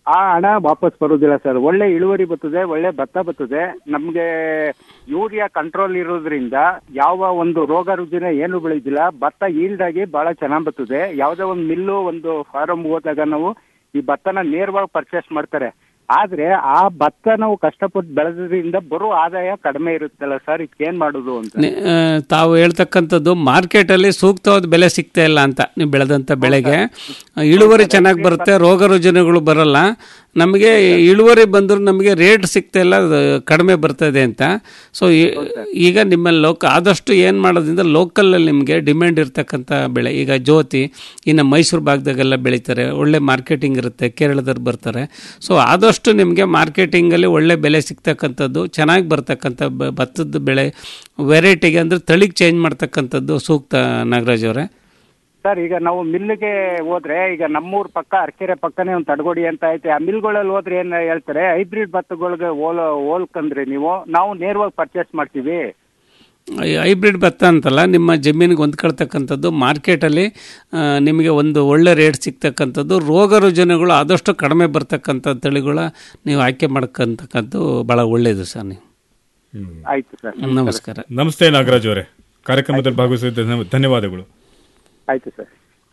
ಆ ಹಣ ವಾಪಸ್ ಬರುವುದಿಲ್ಲ ಸರ್ ಒಳ್ಳೆ ಇಳುವರಿ ಬರ್ತದೆ ಒಳ್ಳೆ ಭತ್ತ ಬರ್ತದೆ ನಮಗೆ ಯೂರಿಯಾ ಕಂಟ್ರೋಲ್ ಇರೋದ್ರಿಂದ ಯಾವ ಒಂದು ರೋಗ ರುಜಿನ ಏನು ಬೆಳೆಯೋದಿಲ್ಲ ಭತ್ತ ಈಲ್ಡ್ ಆಗಿ ಬಹಳ ಚೆನ್ನಾಗಿ ಬರ್ತದೆ ಯಾವುದೇ ಒಂದು ಮಿಲ್ಲು ಒಂದು ಫಾರಂ ಹೋದಾಗ ನಾವು ಈ ಭತ್ತನ ನೇರವಾಗಿ ಪರ್ಚೇಸ್ ಮಾಡ್ತಾರೆ ಆದ್ರೆ ಆ ಭತ್ತ ನಾವು ಕಷ್ಟಪಟ್ಟು ಬೆಳೆದ್ರಿಂದ ಬರೋ ಆದಾಯ ಕಡಿಮೆ ಇರುತ್ತಲ್ಲ ಸರ್ ಇದಕ್ಕೇನ್ ಮಾಡೋದು ಅಂತ ನಿ- ಆ, ತಾವು ಹೇಳ್ತಕ್ಕಂಥದ್ದು ಮಾರ್ಕೆಟಲ್ಲಿ ಸೂಕ್ತವಾದ ಬೆಲೆ ಸಿಗ್ತಾ ಇಲ್ಲ ಅಂತ ನೀವು ಬೆಳೆದಂಥ ಬೆಳೆಗೆ ಇಳುವರಿ ಚೆನ್ನಾಗಿ ಬರುತ್ತೆ ರೋಗ ರುಜಿನಗಳು ಬರಲ್ಲ ನಮಗೆ ಇಳುವರಿ ಬಂದರೂ ನಮಗೆ ರೇಟ್ ಸಿಗ್ತಾ ಇಲ್ಲ ಅದು ಕಡಿಮೆ ಬರ್ತದೆ ಅಂತ ಸೊ ಈಗ ನಿಮ್ಮಲ್ಲಿ ಲೋಕ ಆದಷ್ಟು ಏನು ಮಾಡೋದ್ರಿಂದ ಲೋಕಲಲ್ಲಿ ನಿಮಗೆ ಡಿಮ್ಯಾಂಡ್ ಇರ್ತಕ್ಕಂಥ ಬೆಳೆ ಈಗ ಜ್ಯೋತಿ ಇನ್ನು ಮೈಸೂರು ಭಾಗದಾಗೆಲ್ಲ ಬೆಳೀತಾರೆ ಒಳ್ಳೆ ಮಾರ್ಕೆಟಿಂಗ್ ಇರುತ್ತೆ ಕೇರಳದವ್ರು ಬರ್ತಾರೆ ಸೊ ಆದಷ್ಟು ನಿಮಗೆ ಮಾರ್ಕೆಟಿಂಗಲ್ಲಿ ಒಳ್ಳೆ ಬೆಲೆ ಸಿಗ್ತಕ್ಕಂಥದ್ದು ಚೆನ್ನಾಗಿ ಬರ್ತಕ್ಕಂಥ ಬ- ಭತ್ತದ ಬೆಳೆ ವೆರೈಟಿಗೆ ಅಂದರೆ ತಳಿಗೆ ಚೇಂಜ್ ಮಾಡ್ತಕ್ಕಂಥದ್ದು ಸೂಕ್ತ ನಾಗರಾಜ್ ಅವರೇ ಸರ್ ಈಗ ನಾವು ಮಿಲ್ಗೆ ಹೋದ್ರೆ ಈಗ ನಮ್ಮೂರ್ ಪಕ್ಕ ಅರಕೆರೆ ಪಕ್ಕನೇ ಒಂದು ತಡಗೋಡಿ ಅಂತ ಐತೆ ಆ ಮಿಲ್ಗಳಲ್ಲಿ ಹೋದ್ರೆ ಏನ್ ಹೇಳ್ತಾರೆ ಹೈಬ್ರಿಡ್ ಭತ್ತಗಳಿಗೆ ಹೋಲ್ ಹೋಲ್ಕಂದ್ರೆ ನೀವು ನಾವು ನೇರವಾಗಿ ಪರ್ಚೇಸ್ ಮಾಡ್ತೀವಿ ಹೈಬ್ರಿಡ್ ಭತ್ತ ಅಂತಲ್ಲ ನಿಮ್ಮ ಜಮೀನಿಗೆ ಹೊಂದ್ಕೊಳ್ತಕ್ಕಂಥದ್ದು ಮಾರ್ಕೆಟಲ್ಲಿ ಆ, ನಿಮಗೆ ಒಂದು ಒಳ್ಳೆ ರೇಟ್ ಸಿಗ್ತಕ್ಕಂಥದ್ದು ರೋಗ ರುಜಿನಗಳು ಆದಷ್ಟು ಕಡಿಮೆ ಬರ್ತಕ್ಕಂಥ ತಳಿಗಳ ನೀವು ಆಯ್ಕೆ ಮಾಡ್ಕೊಂತಕ್ಕಂಥದ್ದು ಭಾಳ ಒಳ್ಳೆಯದು ಸರ್ ನೀವು ಆಯ್ತು ಸರ್ ನಮಸ್ಕಾರ ನಮಸ್ತೆ ನಾಗರಾಜ್ ಅವರೇ ಕಾರ್ಯಕ್ರಮದಲ್ಲಿ ಭಾಗವಹಿಸಿದ ಧನ್ಯವಾದಗಳು ಆಯ್ತು ಸರ್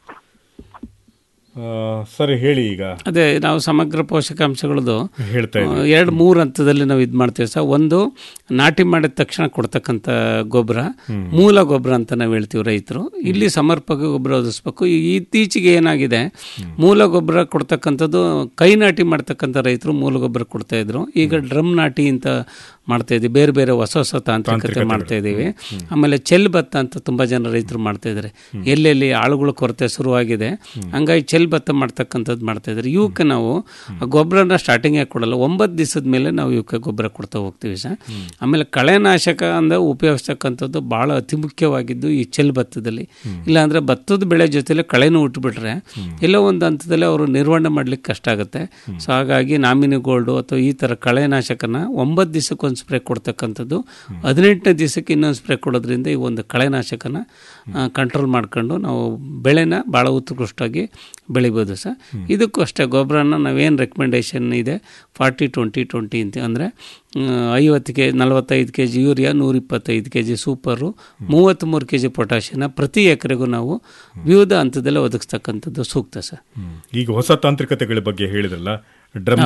ಆ, ಸರಿ ಹೇಳಿ ಈಗ ಅದೇ ನಾವು ಸಮಗ್ರ ಪೋಷಕಾಂಶಗಳದ್ದು ಹೇಳ್ತಾ ಇದ್ದೀವಿ ಎರಡು ಮೂರು ಹಂತದಲ್ಲಿ ನಾವು ಇದು ಮಾಡ್ತೀವಿ ಸರ್ ಒಂದು ನಾಟಿ ಮಾಡಿದ ತಕ್ಷಣ ಕೊಡ್ತಕ್ಕಂಥ ಗೊಬ್ಬರ ಮೂಲ ಗೊಬ್ಬರ ಅಂತ ನಾವು ಹೇಳ್ತೀವಿ ರೈತರು ಇಲ್ಲಿ ಸಮರ್ಪಕ ಗೊಬ್ಬರ ಒದಗಿಸ್ಬೇಕು ಈ- ಇತ್ತೀಚೆಗೆ ಏನಾಗಿದೆ ಮೂಲ ಗೊಬ್ಬರ ಕೊಡ್ತಕ್ಕಂಥದ್ದು ಕೈ ನಾಟಿ ಮಾಡ್ತಕ್ಕಂಥ ರೈತರು ಮೂಲ ಗೊಬ್ಬರ ಕೊಡ್ತಾ ಇದ್ರು ಈಗ ಡ್ರಮ್ ನಾಟಿ ಅಂತ ಮಾಡ್ತಾ ಇದ್ದೀವಿ ಬೇರೆ ಬೇರೆ ಹೊಸ ಹೊಸ ತಾಂತ್ರಿಕತೆ ಮಾಡ್ತಾ ಇದ್ದೀವಿ ಆಮೇಲೆ ಚೆಲ್ ಭತ್ತ ಅಂತ ತುಂಬ ಜನ ರೈತರು ಮಾಡ್ತಾ ಇದ್ದಾರೆ ಎಲ್ಲೆಲ್ಲಿ ಆಳುಗಳ ಕೊರತೆ ಶುರುವಾಗಿದೆ ಹಂಗಾಗಿ ಚೆಲ್ ಭತ್ತ ಮಾಡ್ತಕ್ಕಂಥದ್ದು ಮಾಡ್ತಾ ಇದ್ದಾರೆ ಇವಕ್ಕೆ ನಾವು ಆ ಗೊಬ್ಬರನ ಸ್ಟಾರ್ಟಿಂಗೇ ಕೊಡಲ್ಲ ಒಂಬತ್ತು ದಿವಸದ ಮೇಲೆ ನಾವು ಇವಕ್ಕೆ ಗೊಬ್ಬರ ಕೊಡ್ತಾ ಹೋಗ್ತೀವಿ ಸರ್ ಆಮೇಲೆ ಕಳೆನಾಶಕ ಅಂದ್ರೆ ಉಪಯೋಗಿಸ್ತಕ್ಕಂಥದ್ದು ಭಾಳ ಅತಿ ಮುಖ್ಯವಾಗಿದ್ದು ಈ ಚೆಲ್ ಭತ್ತದಲ್ಲಿ ಇಲ್ಲಾಂದ್ರೆ ಭತ್ತದ ಬೆಳೆ ಜೊತೆಲೆ ಕಳೆನೂ ಉಟ್ಬಿಟ್ರೆ ಎಲ್ಲೋ ಒಂದು ಹಂತದಲ್ಲಿ ಅವರು ನಿರ್ವಹಣೆ ಮಾಡ್ಲಿಕ್ಕೆ ಕಷ್ಟ ಆಗುತ್ತೆ ಸೊ ಹಾಗಾಗಿ ನಾಮಿನಿ ಗೋಲ್ಡು ಅಥವಾ ಈ ಥರ ಕಳೆನಾಶಕನ ಒಂಬತ್ತು ದಿವಸಕ್ಕೆ ಒಂದು ಸ್ಪ್ರೇ ಕೊಡ್ತಕ್ಕಂಥದ್ದು ಹದಿನೆಂಟನೇ ದಿವಸಕ್ಕೆ ಇನ್ನೊಂದು ಸ್ಪ್ರೇ ಕೊಡೋದ್ರಿಂದ ಈ ಒಂದು ಕಳೆನಾಶಕನ ಕಂಟ್ರೋಲ್ ಮಾಡ್ಕೊಂಡು ನಾವು ಬೆಳೆನ ಭಾಳ ಉತ್ಕೃಷ್ಟವಾಗಿ ಬೆಳಿಬೋದು ಸರ್ ಇದಕ್ಕೂ ಅಷ್ಟೇ ಗೊಬ್ಬರನ ನಾವೇನು ರೆಕಮೆಂಡೇಷನ್ ಇದೆ ಫಾರ್ಟಿ ಟ್ವೆಂಟಿ ಟ್ವೆಂಟಿ ಅಂತ ಅಂದರೆ ಐವತ್ತು ಕೆ ನಲವತ್ತೈದು ಕೆ ಜಿ ಯೂರಿಯಾ ನೂರಿಪ್ಪತ್ತೈದು ಕೆ ಜಿ ಸೂಪರು ಮೂವತ್ತ್ಮೂರು ಕೆ ಜಿ ಪೊಟ್ಯಾಷಿಯನ ಪ್ರತಿ ಎಕರೆಗೂ ನಾವು ವಿವಿಧ ಹಂತದಲ್ಲೇ ಒದಗಿಸ್ತಕ್ಕಂಥದ್ದು ಸೂಕ್ತ ಸರ್ ಈಗ ಹೊಸ ತಾಂತ್ರಿಕತೆಗಳ ಬಗ್ಗೆ ಹೇಳಿದ್ರಲ್ಲ ಡ್ರಮ್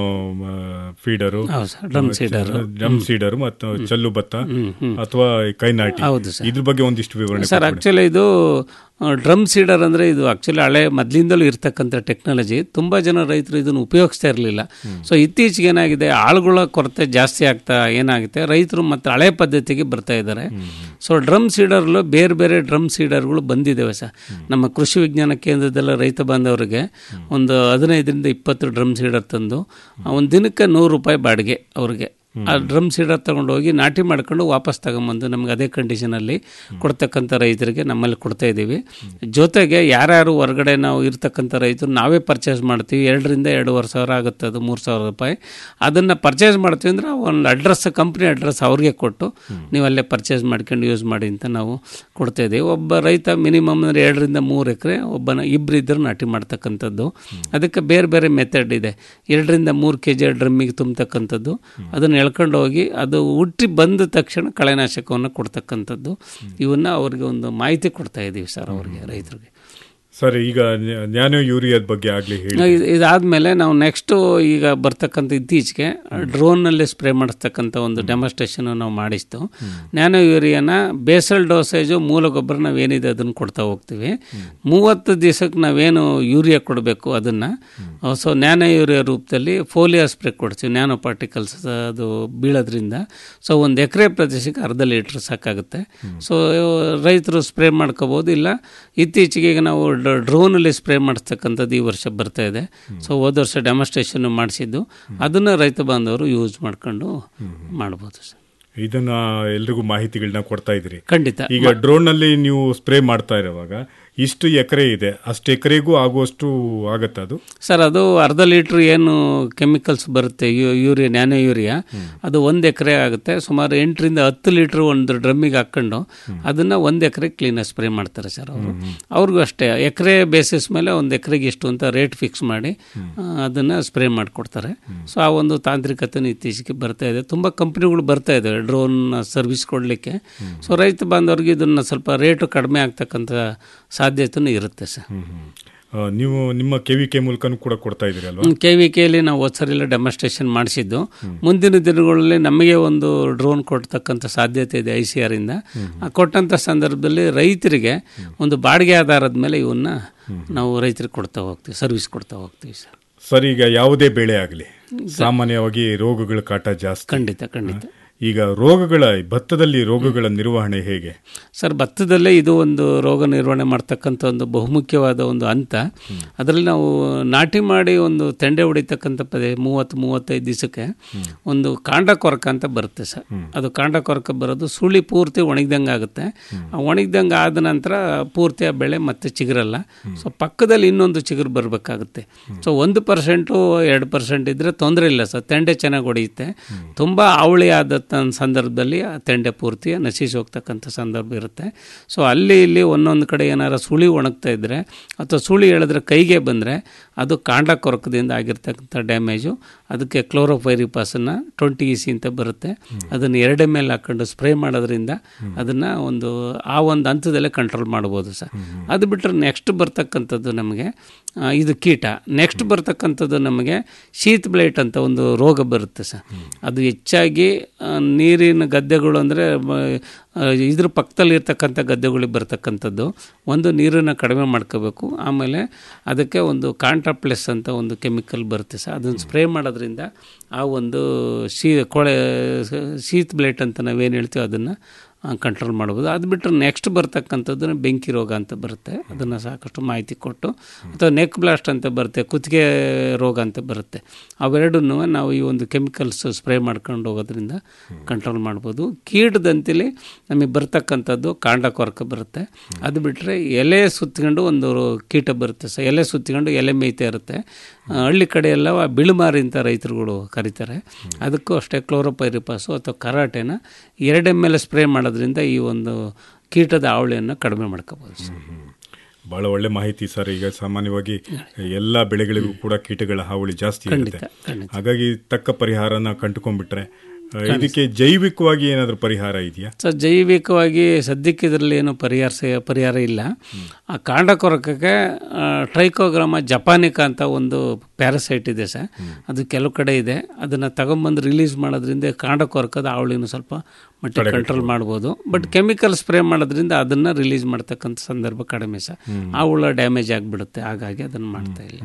ಫೀಡರು ಹೌದು sir drum seeder drum seeder ಮತ್ತು ಚಲ್ಲು ಭತ್ತ ಅಥವಾ ಕೈನಾಟಿ ಹೌದು ಸರ್. ಇದ್ರ ಬಗ್ಗೆ ಒಂದಿಷ್ಟು ವಿವರಣೆ ಸರ್ ಆ್ಯಕ್ಚುಲಿ ಇದು ಡ್ರಮ್ ಸೀಡರ್ ಅಂದರೆ ಇದು ಆ್ಯಕ್ಚುಲಿ ಹಳೆ ಮೊದಲಿಂದಲೂ ಇರ್ತಕ್ಕಂಥ ಟೆಕ್ನಾಲಜಿ ತುಂಬ ಜನ ರೈತರು ಇದನ್ನು ಉಪಯೋಗಿಸ್ತಾ ಇರಲಿಲ್ಲ ಸೊ ಇತ್ತೀಚೆಗೆ ಏನಾಗಿದೆ ಆಳುಗಳ ಕೊರತೆ ಜಾಸ್ತಿ ಆಗ್ತಾ ಏನಾಗುತ್ತೆ ರೈತರು ಮತ್ತು ಹಳೆ ಪದ್ಧತಿಗೆ ಬರ್ತಾ ಇದ್ದಾರೆ ಸೊ ಡ್ರಮ್ ಸೀಡರ್ಲು ಬೇರೆ ಬೇರೆ ಡ್ರಮ್ ಸೀಡರ್ಗಳು ಬಂದಿದ್ದಾವೆ ಸರ್ ನಮ್ಮ ಕೃಷಿ ವಿಜ್ಞಾನ ಕೇಂದ್ರದಲ್ಲ ರೈತ ಬಾಂಧವರಿಗೆ ಒಂದು ಹದಿನೈದರಿಂದ ಇಪ್ಪತ್ತು ಡ್ರಮ್ ಸೀಡರ್ ತಂದು ಒಂದು ದಿನಕ್ಕೆ ನೂರು ರೂಪಾಯಿ ಬಾಡಿಗೆ ಅವ್ರಿಗೆ ಆ ಡ್ರಮ್ ಸೀಡರ್ ತಗೊಂಡೋಗಿ ನಾಟಿ ಮಾಡ್ಕೊಂಡು ವಾಪಸ್ ತಗೊಂಬಂದು ನಮ್ಗೆ ಅದೇ ಕಂಡೀಷನಲ್ಲಿ ಕೊಡ್ತಕ್ಕಂಥ ರೈತರಿಗೆ ನಮ್ಮಲ್ಲಿ ಕೊಡ್ತಾ ಇದ್ದೀವಿ ಜೊತೆಗೆ ಯಾರ್ಯಾರು ಹೊರಗಡೆ ನಾವು ಇರ್ತಕ್ಕಂಥ ರೈತರು ನಾವೇ ಪರ್ಚೇಸ್ ಮಾಡ್ತೀವಿ ಎರಡರಿಂದ ಎರಡೂವರೆ ಸಾವಿರ ಆಗುತ್ತೆ ಅದು ಮೂರು ಸಾವಿರ ರೂಪಾಯಿ ಅದನ್ನು ಪರ್ಚೇಸ್ ಮಾಡ್ತೀವಿ ಅಂದರೆ ಒಂದು ಅಡ್ರೆಸ್ ಕಂಪ್ನಿ ಅಡ್ರೆಸ್ ಅವ್ರಿಗೆ ಕೊಟ್ಟು ನೀವು ಅಲ್ಲೇ ಪರ್ಚೇಸ್ ಮಾಡ್ಕೊಂಡು ಯೂಸ್ ಮಾಡಿ ಅಂತ ನಾವು ಕೊಡ್ತಾ ಇದ್ದೀವಿ ಒಬ್ಬ ರೈತ ಮಿನಿಮಮ್ ಅಂದರೆ ಎರಡರಿಂದ ಮೂರು ಎಕರೆ ಒಬ್ಬನ ಇಬ್ಬರು ಇದ್ದರು ನಾಟಿ ಮಾಡ್ತಕ್ಕಂಥದ್ದು ಅದಕ್ಕೆ ಬೇರೆ ಬೇರೆ ಮೆಥಡ್ ಇದೆ ಎರಡರಿಂದ ಮೂರು ಕೆ ಜಿ ಡ್ರಮ್ಮಿಗೆ ತುಂಬತಕ್ಕಂಥದ್ದು ಅದನ್ನು ಎಳ್ಕೊಂಡು ಹೋಗಿ ಅದು ಹುಟ್ಟಿ ಬಂದ ತಕ್ಷಣ ಕಳೆನಾಶಕವನ್ನು ಕೊಡ್ತಕ್ಕಂಥದ್ದು ಇವನ್ನ ಅವ್ರಿಗೆ ಒಂದು ಮಾಹಿತಿ ಕೊಡ್ತಾ ಇದ್ದೀವಿ ಸರ್ ಅವ್ರಿಗೆ ರೈತರಿಗೆ ಸರ್ ಈಗ ನ್ಯಾ- ನ್ಯಾನೋ ಯೂರಿಯಾದ ಬಗ್ಗೆ ಆಗ್ಲಿ ಹೇಳಿ ಇದು- ಇದಾದ್ಮೇಲೆ ನಾವು ನೆಕ್ಸ್ಟು ಈಗ ಬರ್ತಕ್ಕಂಥ ಇತ್ತೀಚೆಗೆ ಡ್ರೋನಲ್ಲಿ ಸ್ಪ್ರೇ ಮಾಡಿಸ್ತಕ್ಕಂಥ ಒಂದು ಡೆಮಾನ್ಸ್ಟ್ರೇಷನ್ ನಾವು ಮಾಡಿಸ್ತು ನ್ಯಾನೋ ಯೂರಿಯಾನ ಬೇಸಲ್ ಡೋಸೇಜು ಮೂಲ ಗೊಬ್ಬರ ನಾವೇನಿದೆ ಅದನ್ನು ಕೊಡ್ತಾ ಹೋಗ್ತೀವಿ ಮೂವತ್ತು ದಿವಸಕ್ಕೆ ನಾವೇನು ಯೂರಿಯಾ ಕೊಡಬೇಕು ಅದನ್ನು ಸೊ ನ್ಯಾನೋ ಯೂರಿಯಾ ರೂಪದಲ್ಲಿ ಫೋಲಿಯಾ ಸ್ಪ್ರೇ ಕೊಡ್ತೀವಿ ನ್ಯಾನೋ ಪಾರ್ಟಿಕಲ್ಸ್ ಅದು ಬೀಳೋದ್ರಿಂದ ಸೊ ಒಂದು ಎಕರೆ ಪ್ರದೇಶಕ್ಕೆ ಅರ್ಧ ಲೀಟ್ರ್ ಸಾಕಾಗುತ್ತೆ ಸೊ ರೈತರು ಸ್ಪ್ರೇ ಮಾಡ್ಕೋಬೋದು ಇಲ್ಲ ಇತ್ತೀಚೆಗೆ ಈಗ ನಾವು ಡ- ಡ್ರೋನಲ್ಲಿ ಸ್ಪ್ರೇ ಮಾಡಿಸ್ತಕ್ಕಂಥದ್ದು ಈ ವರ್ಷ ಬರ್ತಾ ಇದೆ ಸೊ ಹೋದ ವರ್ಷ ಡೆಮಾನ್ಸ್ಟ್ರೇಷನ್ ಮಾಡಿಸಿದ್ದು ಅದನ್ನು ರೈತ ಬಾಂಧವರು ಯೂಸ್ ಮಾಡ್ಕೊಂಡು ಮಾಡ್ಬೋದು ಸರ್ ಇದನ್ನ ಎಲ್ರಿಗೂ ಮಾಹಿತಿಗಳನ್ನ ಕೊಡ್ತಾ ಇದ್ರಿ ಖಂಡಿತ ಈಗ ಡ್ರೋನ್ ನಲ್ಲಿ ನೀವು ಸ್ಪ್ರೇ ಮಾಡ್ತಾ ಇರುವಾಗ ಇಷ್ಟು ಎಕರೆ ಇದೆ ಅಷ್ಟು ಎಕರೆಗೂ ಆಗುವಷ್ಟು ಆಗತ್ತ ಅದು ಸರ್ ಅದು ಅರ್ಧ ಲೀಟ್ರ್ ಏನು ಕೆಮಿಕಲ್ಸ್ ಬರುತ್ತೆ ಯು- ಯೂರಿಯಾ ನ್ಯಾನೋ ಯೂರಿಯಾ ಅದು ಒಂದು ಎಕರೆ ಆಗುತ್ತೆ ಸುಮಾರು ಎಂಟರಿಂದ ಹತ್ತು ಲೀಟ್ರ್ ಒಂದು ಡ್ರಮ್ಮಿಗೆ ಹಾಕ್ಕೊಂಡು ಅದನ್ನು ಒಂದು ಎಕರೆ ಕ್ಲೀನಾಗಿ ಸ್ಪ್ರೇ ಮಾಡ್ತಾರೆ ಸರ್ ಅವರು ಅವ್ರಿಗೂ ಅಷ್ಟೇ ಎಕರೆ ಬೇಸಿಸ್ ಮೇಲೆ ಒಂದು ಎಕರೆಗೆ ಇಷ್ಟು ಅಂತ ರೇಟ್ ಫಿಕ್ಸ್ ಮಾಡಿ ಅದನ್ನು ಸ್ಪ್ರೇ ಮಾಡಿಕೊಡ್ತಾರೆ ಸೊ ಆ ಒಂದು ತಾಂತ್ರಿಕತೆನೂ ಇತ್ತೀಚೆಗೆ ಬರ್ತಾ ಇದೆ ತುಂಬ ಕಂಪ್ನಿಗಳು ಬರ್ತಾ ಇದ್ದಾವೆ ಡ್ರೋನ್ ಸರ್ವಿಸ್ ಕೊಡಲಿಕ್ಕೆ ಸೊ ರೈತ ಬಾಂಧವ್ರಿಗೆ ಇದನ್ನು ಸ್ವಲ್ಪ ರೇಟು ಕಡಿಮೆ ಆಗ್ತಕ್ಕಂಥ ಸಾಧ್ಯತೆನೂ ಇರುತ್ತೆ ಸರ್ ಆ, ನೀವು ನಿಮ್ಮ ಕೆ ವಿ ಕೆ ಮೂಲಕನೂ ಕೂಡ ಕೊಡ್ತಾ ಇದ್ದೀರಿ ಅಲ್ವಾ ಕೆ ವಿ ಕೆಯಲ್ಲಿ ನಾವು ಹೋದ್ಸರಿಲ್ಲ ಡೆಮಾನ್ಸ್ಟ್ರೇಷನ್ ಮಾಡಿಸಿದ್ದು ಮುಂದಿನ ದಿನಗಳಲ್ಲಿ ನಮಗೆ ಒಂದು ಡ್ರೋನ್ ಕೊಡ್ತಕ್ಕಂಥ ಸಾಧ್ಯತೆ ಇದೆ ಐ ಸಿ ಆರಿಂದ ಆ ಕೊಟ್ಟಂಥ ಸಂದರ್ಭದಲ್ಲಿ ರೈತರಿಗೆ ಒಂದು ಬಾಡಿಗೆ ಆಧಾರದ ಮೇಲೆ ಇವನ್ನ ನಾವು ರೈತರಿಗೆ ಕೊಡ್ತಾ ಹೋಗ್ತೀವಿ ಸರ್ವಿಸ್ ಕೊಡ್ತಾ ಹೋಗ್ತೀವಿ ಸರ್ ಸರ್ ಈಗ ಯಾವುದೇ ಬೆಳೆ ಆಗಲಿ ಸಾಮಾನ್ಯವಾಗಿ ರೋಗಗಳ ಕಾಟ ಜಾಸ್ತಿ ಖಂಡಿತ ಖಂಡಿತ ಈಗ ರೋಗಗಳ ಭತ್ತದಲ್ಲಿ ರೋಗಗಳ ನಿರ್ವಹಣೆ ಹೇಗೆ ಸರ್ ಭತ್ತದಲ್ಲೇ ಇದು ಒಂದು ರೋಗ ನಿರ್ವಹಣೆ ಮಾಡ್ತಕ್ಕಂಥ ಒಂದು ಬಹುಮುಖ್ಯವಾದ ಒಂದು ಹಂತ ಅದರಲ್ಲಿ ನಾವು ನಾಟಿ ಮಾಡಿ ಒಂದು ತೆಂಡೆ ಹೊಡಿತಕ್ಕಂಥ ಪದೇ ಮೂವತ್ತು ಮೂವತ್ತೈದು ದಿವಸಕ್ಕೆ ಒಂದು ಕಾಂಡ ಕೊರಕ ಅಂತ ಬರುತ್ತೆ ಸರ್ ಅದು ಕಾಂಡ ಕೊರಕ ಬರೋದು ಸುಳಿ ಪೂರ್ತಿ ಒಣಗ್ದಂಗೆ ಆಗುತ್ತೆ ಆ ಒಣಗ್ದಂಗೆ ಆದ ನಂತರ ಪೂರ್ತಿ ಆ ಬೆಳೆ ಮತ್ತೆ ಚಿಗುರಲ್ಲ ಸೊ ಪಕ್ಕದಲ್ಲಿ ಇನ್ನೊಂದು ಚಿಗುರು ಬರಬೇಕಾಗುತ್ತೆ ಸೊ ಒಂದು ಪರ್ಸೆಂಟು ಎರಡು ಪರ್ಸೆಂಟ್ ಇದ್ದರೆ ತೊಂದರೆ ಇಲ್ಲ ಸರ್ ತೆಂಡೆ ಚೆನ್ನಾಗಿ ಹೊಡೆಯುತ್ತೆ ತುಂಬ ಅವಳಿ ಆದ ತ- ಸಂದರ್ಭದಲ್ಲಿ ಆ ತೆಂಡೆ ಪೂರ್ತಿ ನಶಿಸಿ ಹೋಗ್ತಕ್ಕಂಥ ಸಂದರ್ಭ ಇರುತ್ತೆ ಸೊ ಅಲ್ಲಿ ಇಲ್ಲಿ ಒಂದೊಂದು ಕಡೆ ಏನಾರ ಸುಳಿ ಒಣಗ್ತಾ ಇದ್ದರೆ ಅಥವಾ ಸುಳಿ ಎಳೆದ್ರೆ ಕೈಗೆ ಬಂದರೆ ಅದು ಕಾಂಡ ಕೊರಕದಿಂದ ಆಗಿರ್ತಕ್ಕಂಥ ಡ್ಯಾಮೇಜು ಅದಕ್ಕೆ ಕ್ಲೋರೋಫೈರಿಪಾಸನ್ನು ಟ್ವೆಂಟಿ ಇ ಸಿ ಅಂತ ಬರುತ್ತೆ ಅದನ್ನು ಎರಡೇ ಮೇಲೆ ಹಾಕೊಂಡು ಸ್ಪ್ರೇ ಮಾಡೋದ್ರಿಂದ ಅದನ್ನು ಒಂದು ಆ ಒಂದು ಹಂತದಲ್ಲೇ ಕಂಟ್ರೋಲ್ ಮಾಡ್ಬೋದು ಸರ್ ಅದು ಬಿಟ್ಟರೆ ನೆಕ್ಸ್ಟ್ ಬರ್ತಕ್ಕಂಥದ್ದು ನಮಗೆ ಆ, ಇದು ಕೀಟ ನೆಕ್ಸ್ಟ್ ಬರ್ತಕ್ಕಂಥದ್ದು ನಮಗೆ ಶೀತ್ ಬ್ಲೈಟ್ ಅಂತ ಒಂದು ರೋಗ ಬರುತ್ತೆ ಸರ್ ಅದು ಹೆಚ್ಚಾಗಿ ಆ, ನೀರಿನ ಗದ್ದೆಗಳು ಅಂದರೆ ಇದ್ರ ಪಕ್ಕದಲ್ಲಿ ಇರ್ತಕ್ಕಂಥ ಗದ್ದೆಗಳಿಗೆ ಬರ್ತಕ್ಕಂಥದ್ದು ಒಂದು ನೀರನ್ನು ಕಡಿಮೆ ಮಾಡ್ಕೋಬೇಕು ಆಮೇಲೆ ಅದಕ್ಕೆ ಒಂದು ಕಾಂಟ್ರಾಪ್ಲೆಸ್ ಅಂತ ಒಂದು ಕೆಮಿಕಲ್ ಬರುತ್ತೆ ಸರ್ ಅದನ್ನು ಸ್ಪ್ರೇ ಮಾಡೋದ್ರಿಂದ ಆ ಒಂದು ಶೀ ಕೊಳೆ ಶೀತ್ ಬ್ಲೈಟ್ ಅಂತ ನಾವೇನು ಹೇಳ್ತೀವಿ ಅದನ್ನು ಕಂಟ್ರೋಲ್ ಮಾಡ್ಬೋದು ಅದು ಬಿಟ್ಟರೆ ನೆಕ್ಸ್ಟ್ ಬರ್ತಕ್ಕಂಥದ್ದು ಬೆಂಕಿ ರೋಗ ಅಂತ ಬರುತ್ತೆ ಅದನ್ನು ಸಾಕಷ್ಟು ಮಾಹಿತಿ ಕೊಟ್ಟು ಅಥವಾ ನೆಕ್ ಬ್ಲಾಸ್ಟ್ ಅಂತ ಬರುತ್ತೆ ಕುತ್ತಿಗೆ ರೋಗ ಅಂತ ಬರುತ್ತೆ ಅವೆರಡನ್ನೂ ನಾವು ಈ ಒಂದು ಕೆಮಿಕಲ್ಸ್ ಸ್ಪ್ರೇ ಮಾಡ್ಕೊಂಡು ಹೋಗೋದ್ರಿಂದ ಕಂಟ್ರೋಲ್ ಮಾಡ್ಬೋದು ಕೀಟದಂತಿಲಿ ನಮಗೆ ಬರ್ತಕ್ಕಂಥದ್ದು ಕಾಂಡ ಕೊರಕ ಬರುತ್ತೆ ಅದು ಬಿಟ್ಟರೆ ಎಲೆ ಸುತ್ಕೊಂಡು ಒಂದು ಕೀಟ ಬರುತ್ತೆ ಸೊ ಎಲೆ ಸುತ್ತಿಕೊಂಡು ಎಲೆ ಮೇಯ್ತಾ ಇರುತ್ತೆ ಆ, ಹಳ್ಳಿ ಕಡೆ ಎಲ್ಲ ಬಿಳುಮಾರಿ ಅಂತ ರೈತರುಗಳು ಕರೀತಾರೆ ಅದಕ್ಕೂ ಅಷ್ಟೇ ಕ್ಲೋರೋಪೈರಿಪಾಸು ಅಥವಾ ಕರಾಟೆನ ಎರಡೇ ಮೇಲೆ ಸ್ಪ್ರೇ ಮಾಡೋದ್ರಿಂದ ಈ ಒಂದು ಕೀಟದ ಹಾವಳಿಯನ್ನು ಕಡಿಮೆ ಮಾಡ್ಕೋಬೋದು ಸರ್ ಬಹಳ ಒಳ್ಳೆ ಮಾಹಿತಿ ಸರ್ ಈಗ ಸಾಮಾನ್ಯವಾಗಿ ಎಲ್ಲ ಬೆಳೆಗಳಿಗೂ ಕೂಡ ಕೀಟಗಳ ಹಾವಳಿ ಜಾಸ್ತಿ ಇರುತ್ತೆ ಖಂಡಿತ, ಖಂಡಿತ. ಹಾಗಾಗಿ ತಕ್ಕ ಪರಿಹಾರನ ಕಂಡುಕೊಂಡ್ಬಿಟ್ರೆ ಆ, ಇದಕ್ಕೆ ಜೈವಿಕವಾಗಿ ಏನಾದರೂ ಪರಿಹಾರ ಇದೆಯಾ ಸೊ ಜೈವಿಕವಾಗಿ ಸದ್ಯಕ್ಕೆ ಇದರಲ್ಲಿ ಏನು ಪರಿಹಾರ ಸ- ಪರಿಹಾರ ಇಲ್ಲ ಆ ಕಾಂಡ ಕೊರಕಕ್ಕೆ ಟ್ರೈಕೋಗ್ರಾಮ ಜಪಾನಿಕ ಅಂತ ಒಂದು ಪ್ಯಾರಸೈಟ್ ಇದೆ ಸರ್ ಅದು ಕೆಲವು ಕಡೆ ಇದೆ ಅದನ್ನು ತಗೊಂಬಂದು ರಿಲೀಸ್ ಮಾಡೋದ್ರಿಂದ ಕಾಂಡ ಕೊರಕದ ಅವಳಿನೂ ಸ್ವಲ್ಪ ಮಟ್ಟಿಗೆ ಕಂಟ್ರೋಲ್ ಮಾಡ್ಬೋದು ಬಟ್ ಕೆಮಿಕಲ್ ಸ್ಪ್ರೇ ಮಾಡೋದ್ರಿಂದ ಅದನ್ನು ರಿಲೀಸ್ ಮಾಡ್ತಕ್ಕಂಥ ಸಂದರ್ಭ ಕಡಿಮೆ ಸರ್ ಆ ಹುಳ ಡ್ಯಾಮೇಜ್ ಆಗಿಬಿಡುತ್ತೆ ಹಾಗಾಗಿ ಅದನ್ನು ಮಾಡ್ತಾ ಇಲ್ಲ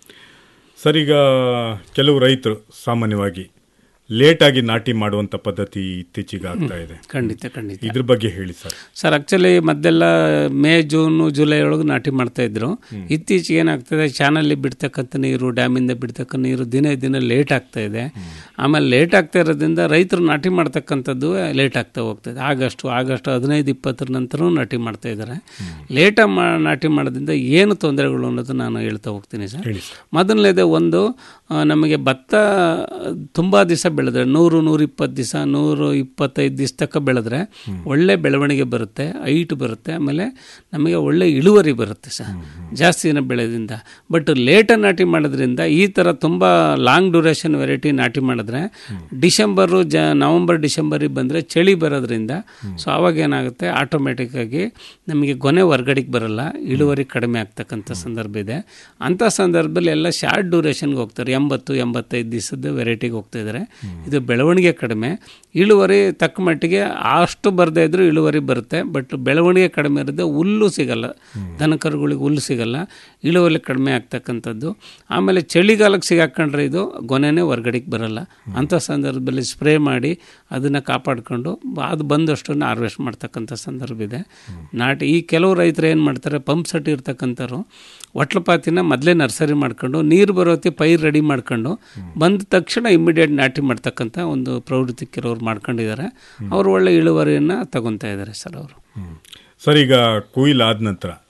ಸರ್ ಈಗ ಕೆಲವು ರೈತರು ಸಾಮಾನ್ಯವಾಗಿ ಲೇಟಾಗಿ ನಾಟಿ ಮಾಡುವಂತ ಪದ್ಧತಿ ಇತ್ತೀಚೆಗೆ ಆಗ್ತಾ ಇದೆ ಖಂಡಿತ ಖಂಡಿತ ಇದ್ರ ಬಗ್ಗೆ ಹೇಳಿ ಸರ್ ಸರ್ ಆಕ್ಚುಲಿ ಮೊದಲೆಲ್ಲ ಮೇ ಜೂನು ಜುಲೈ ಒಳಗೆ ನಾಟಿ ಮಾಡ್ತಾ ಇದ್ರು ಇತ್ತೀಚೆಗೆ ಏನಾಗ್ತದೆ ಚಾನಲ್ಲಿ ಬಿಡ್ತಕ್ಕಂಥ ನೀರು ಡ್ಯಾಮಿಂದ ಬಿಡ್ತಕ್ಕಂಥ ನೀರು ದಿನೇ ದಿನ ಲೇಟ್ ಆಗ್ತಾ ಇದೆ ಆಮೇಲೆ ಲೇಟ್ ಆಗ್ತಾ ಇರೋದ್ರಿಂದ ರೈತರು ನಾಟಿ ಮಾಡ್ತಕ್ಕಂಥದ್ದು ಲೇಟ್ ಆಗ್ತಾ ಹೋಗ್ತದೆ ಆಗಸ್ಟು ಆಗಸ್ಟ್ ಹದಿನೈದು ಇಪ್ಪತ್ತರ ನಂತರ ನಾಟಿ ಮಾಡ್ತಾ ಇದ್ದಾರೆ ಲೇಟಾಗಿ ಮಾ ನಾಟಿ ಮಾಡೋದ್ರಿಂದ ಏನು ತೊಂದರೆಗಳು ಅನ್ನೋದು ನಾನು ಹೇಳ್ತಾ ಹೋಗ್ತೀನಿ ಸರ್ ಹೇಳಿ ಸರ್ ಮೊದಲನೇದು ಒಂದು ಆ, ನಮಗೆ ಭತ್ತ ತುಂಬ ದಿವಸ ಬೆಳೆದ್ರೆ ನೂರು ನೂರ ಇಪ್ಪತ್ತು ದಿವಸ ನೂರು ಇಪ್ಪತ್ತೈದು ದಿವಸ ತನಕ ಬೆಳೆದ್ರೆ ಒಳ್ಳೆ ಬೆಳವಣಿಗೆ ಬರುತ್ತೆ ಹೈಟ್ ಬರುತ್ತೆ ಆಮೇಲೆ ನಮಗೆ ಒಳ್ಳೆ ಇಳುವರಿ ಬರುತ್ತೆ ಸರ್ ಜಾಸ್ತಿ ದಿನ ಬೆಳೆದಿಂದ ಬಟ್ ಲೇಟಾಗಿ ನಾಟಿ ಮಾಡೋದ್ರಿಂದ ಈ ಥರ ತುಂಬ ಲಾಂಗ್ ಡ್ಯೂರೇಷನ್ ವೆರೈಟಿ ನಾಟಿ ಮಾಡಿದ್ರೆ ಡಿಸೆಂಬರು ಜ ನವಂಬರ್ ಡಿಸೆಂಬರಿಗೆ ಬಂದರೆ ಚಳಿ ಬರೋದ್ರಿಂದ ಸೊ ಆವಾಗ ಏನಾಗುತ್ತೆ ಆಟೋಮೆಟಿಕ್ಕಾಗಿ ನಮಗೆ ಗೊನೆ ಹೊರ್ಗಡೆಗೆ ಬರಲ್ಲ ಇಳುವರಿ ಕಡಿಮೆ ಆಗ್ತಕ್ಕಂಥ ಸಂದರ್ಭ ಇದೆ ಅಂಥ ಸಂದರ್ಭದಲ್ಲಿ ಎಲ್ಲ ಶಾರ್ಟ್ ಡ್ಯೂರೇಷನ್ಗೆ ಹೋಗ್ತಾರೆ ಎಂಬತ್ತು ಎಂಬತ್ತೈದು ದಿವಸದ ವೆರೈಟಿಗೆ ಹೋಗ್ತಾ ಇದ್ದಾರೆ ಇದು ಬೆಳವಣಿಗೆ ಕಡಿಮೆ ಇಳುವರಿ ತಕ್ಕ ಮಟ್ಟಿಗೆ ಅಷ್ಟು ಬರದೇ ಇದ್ರೂ ಇಳುವರಿ ಬರುತ್ತೆ ಬಟ್ ಬೆಳವಣಿಗೆ ಕಡಿಮೆ ಇರುತ್ತೆ ಹುಲ್ಲು ಸಿಗಲ್ಲ ದನಕರುಗಳಿಗೆ ಹುಲ್ಲು ಸಿಗಲ್ಲ ಇಳುವರಿ ಕಡಿಮೆ ಆಗ್ತಕ್ಕಂಥದ್ದು ಆಮೇಲೆ ಚಳಿಗಾಲಕ್ಕೆ ಸಿಗಾಕೊಂಡ್ರೆ ಇದು ಗೊನೆನೇ ಹೊರ್ಗಡೆಗೆ ಬರಲ್ಲ ಅಂಥ ಸಂದರ್ಭದಲ್ಲಿ ಸ್ಪ್ರೇ ಮಾಡಿ ಅದನ್ನು ಕಾಪಾಡಿಕೊಂಡು ಅದು ಬಂದಷ್ಟನ್ನು ಹಾರ್ವೆಸ್ಟ್ ಮಾಡ್ತಕ್ಕಂಥ ಸಂದರ್ಭ ಇದೆ ನಾಟಿ ಈ ಕೆಲವು ರೈತರು ಏನು ಮಾಡ್ತಾರೆ ಪಂಪ್ ಸೆಟ್ ಇರ್ತಕ್ಕಂಥವ್ರು ಒಟ್ಲಪಾತಿನ ಮೊದಲೇ ನರ್ಸರಿ ಮಾಡ್ಕೊಂಡು ನೀರು ಬರೋತಿ ಪೈರ್ ರೆಡಿ ಮಾಡ್ಕೊಂಡು ಬಂದ ತಕ್ಷಣ ಇಮಿಡಿಯೇಟ್ ನಾಟಿ ಮಾಡ್ತಕ್ಕಂಥ ಒಂದು ಪ್ರವೃತ್ತಿ ಕೆಲವ್ರು ಮಾಡ್ಕೊಂಡಿದ್ದಾರೆ ಅವರು ಒಳ್ಳೆ ಇಳುವರಿಯನ್ನು ತಗೊತಾ ಇದ್ದಾರೆ ಸರ್ ಅವರು ಸರ್ ಈಗ ಕೊಯ್ಲು ಆದ ನಂತರ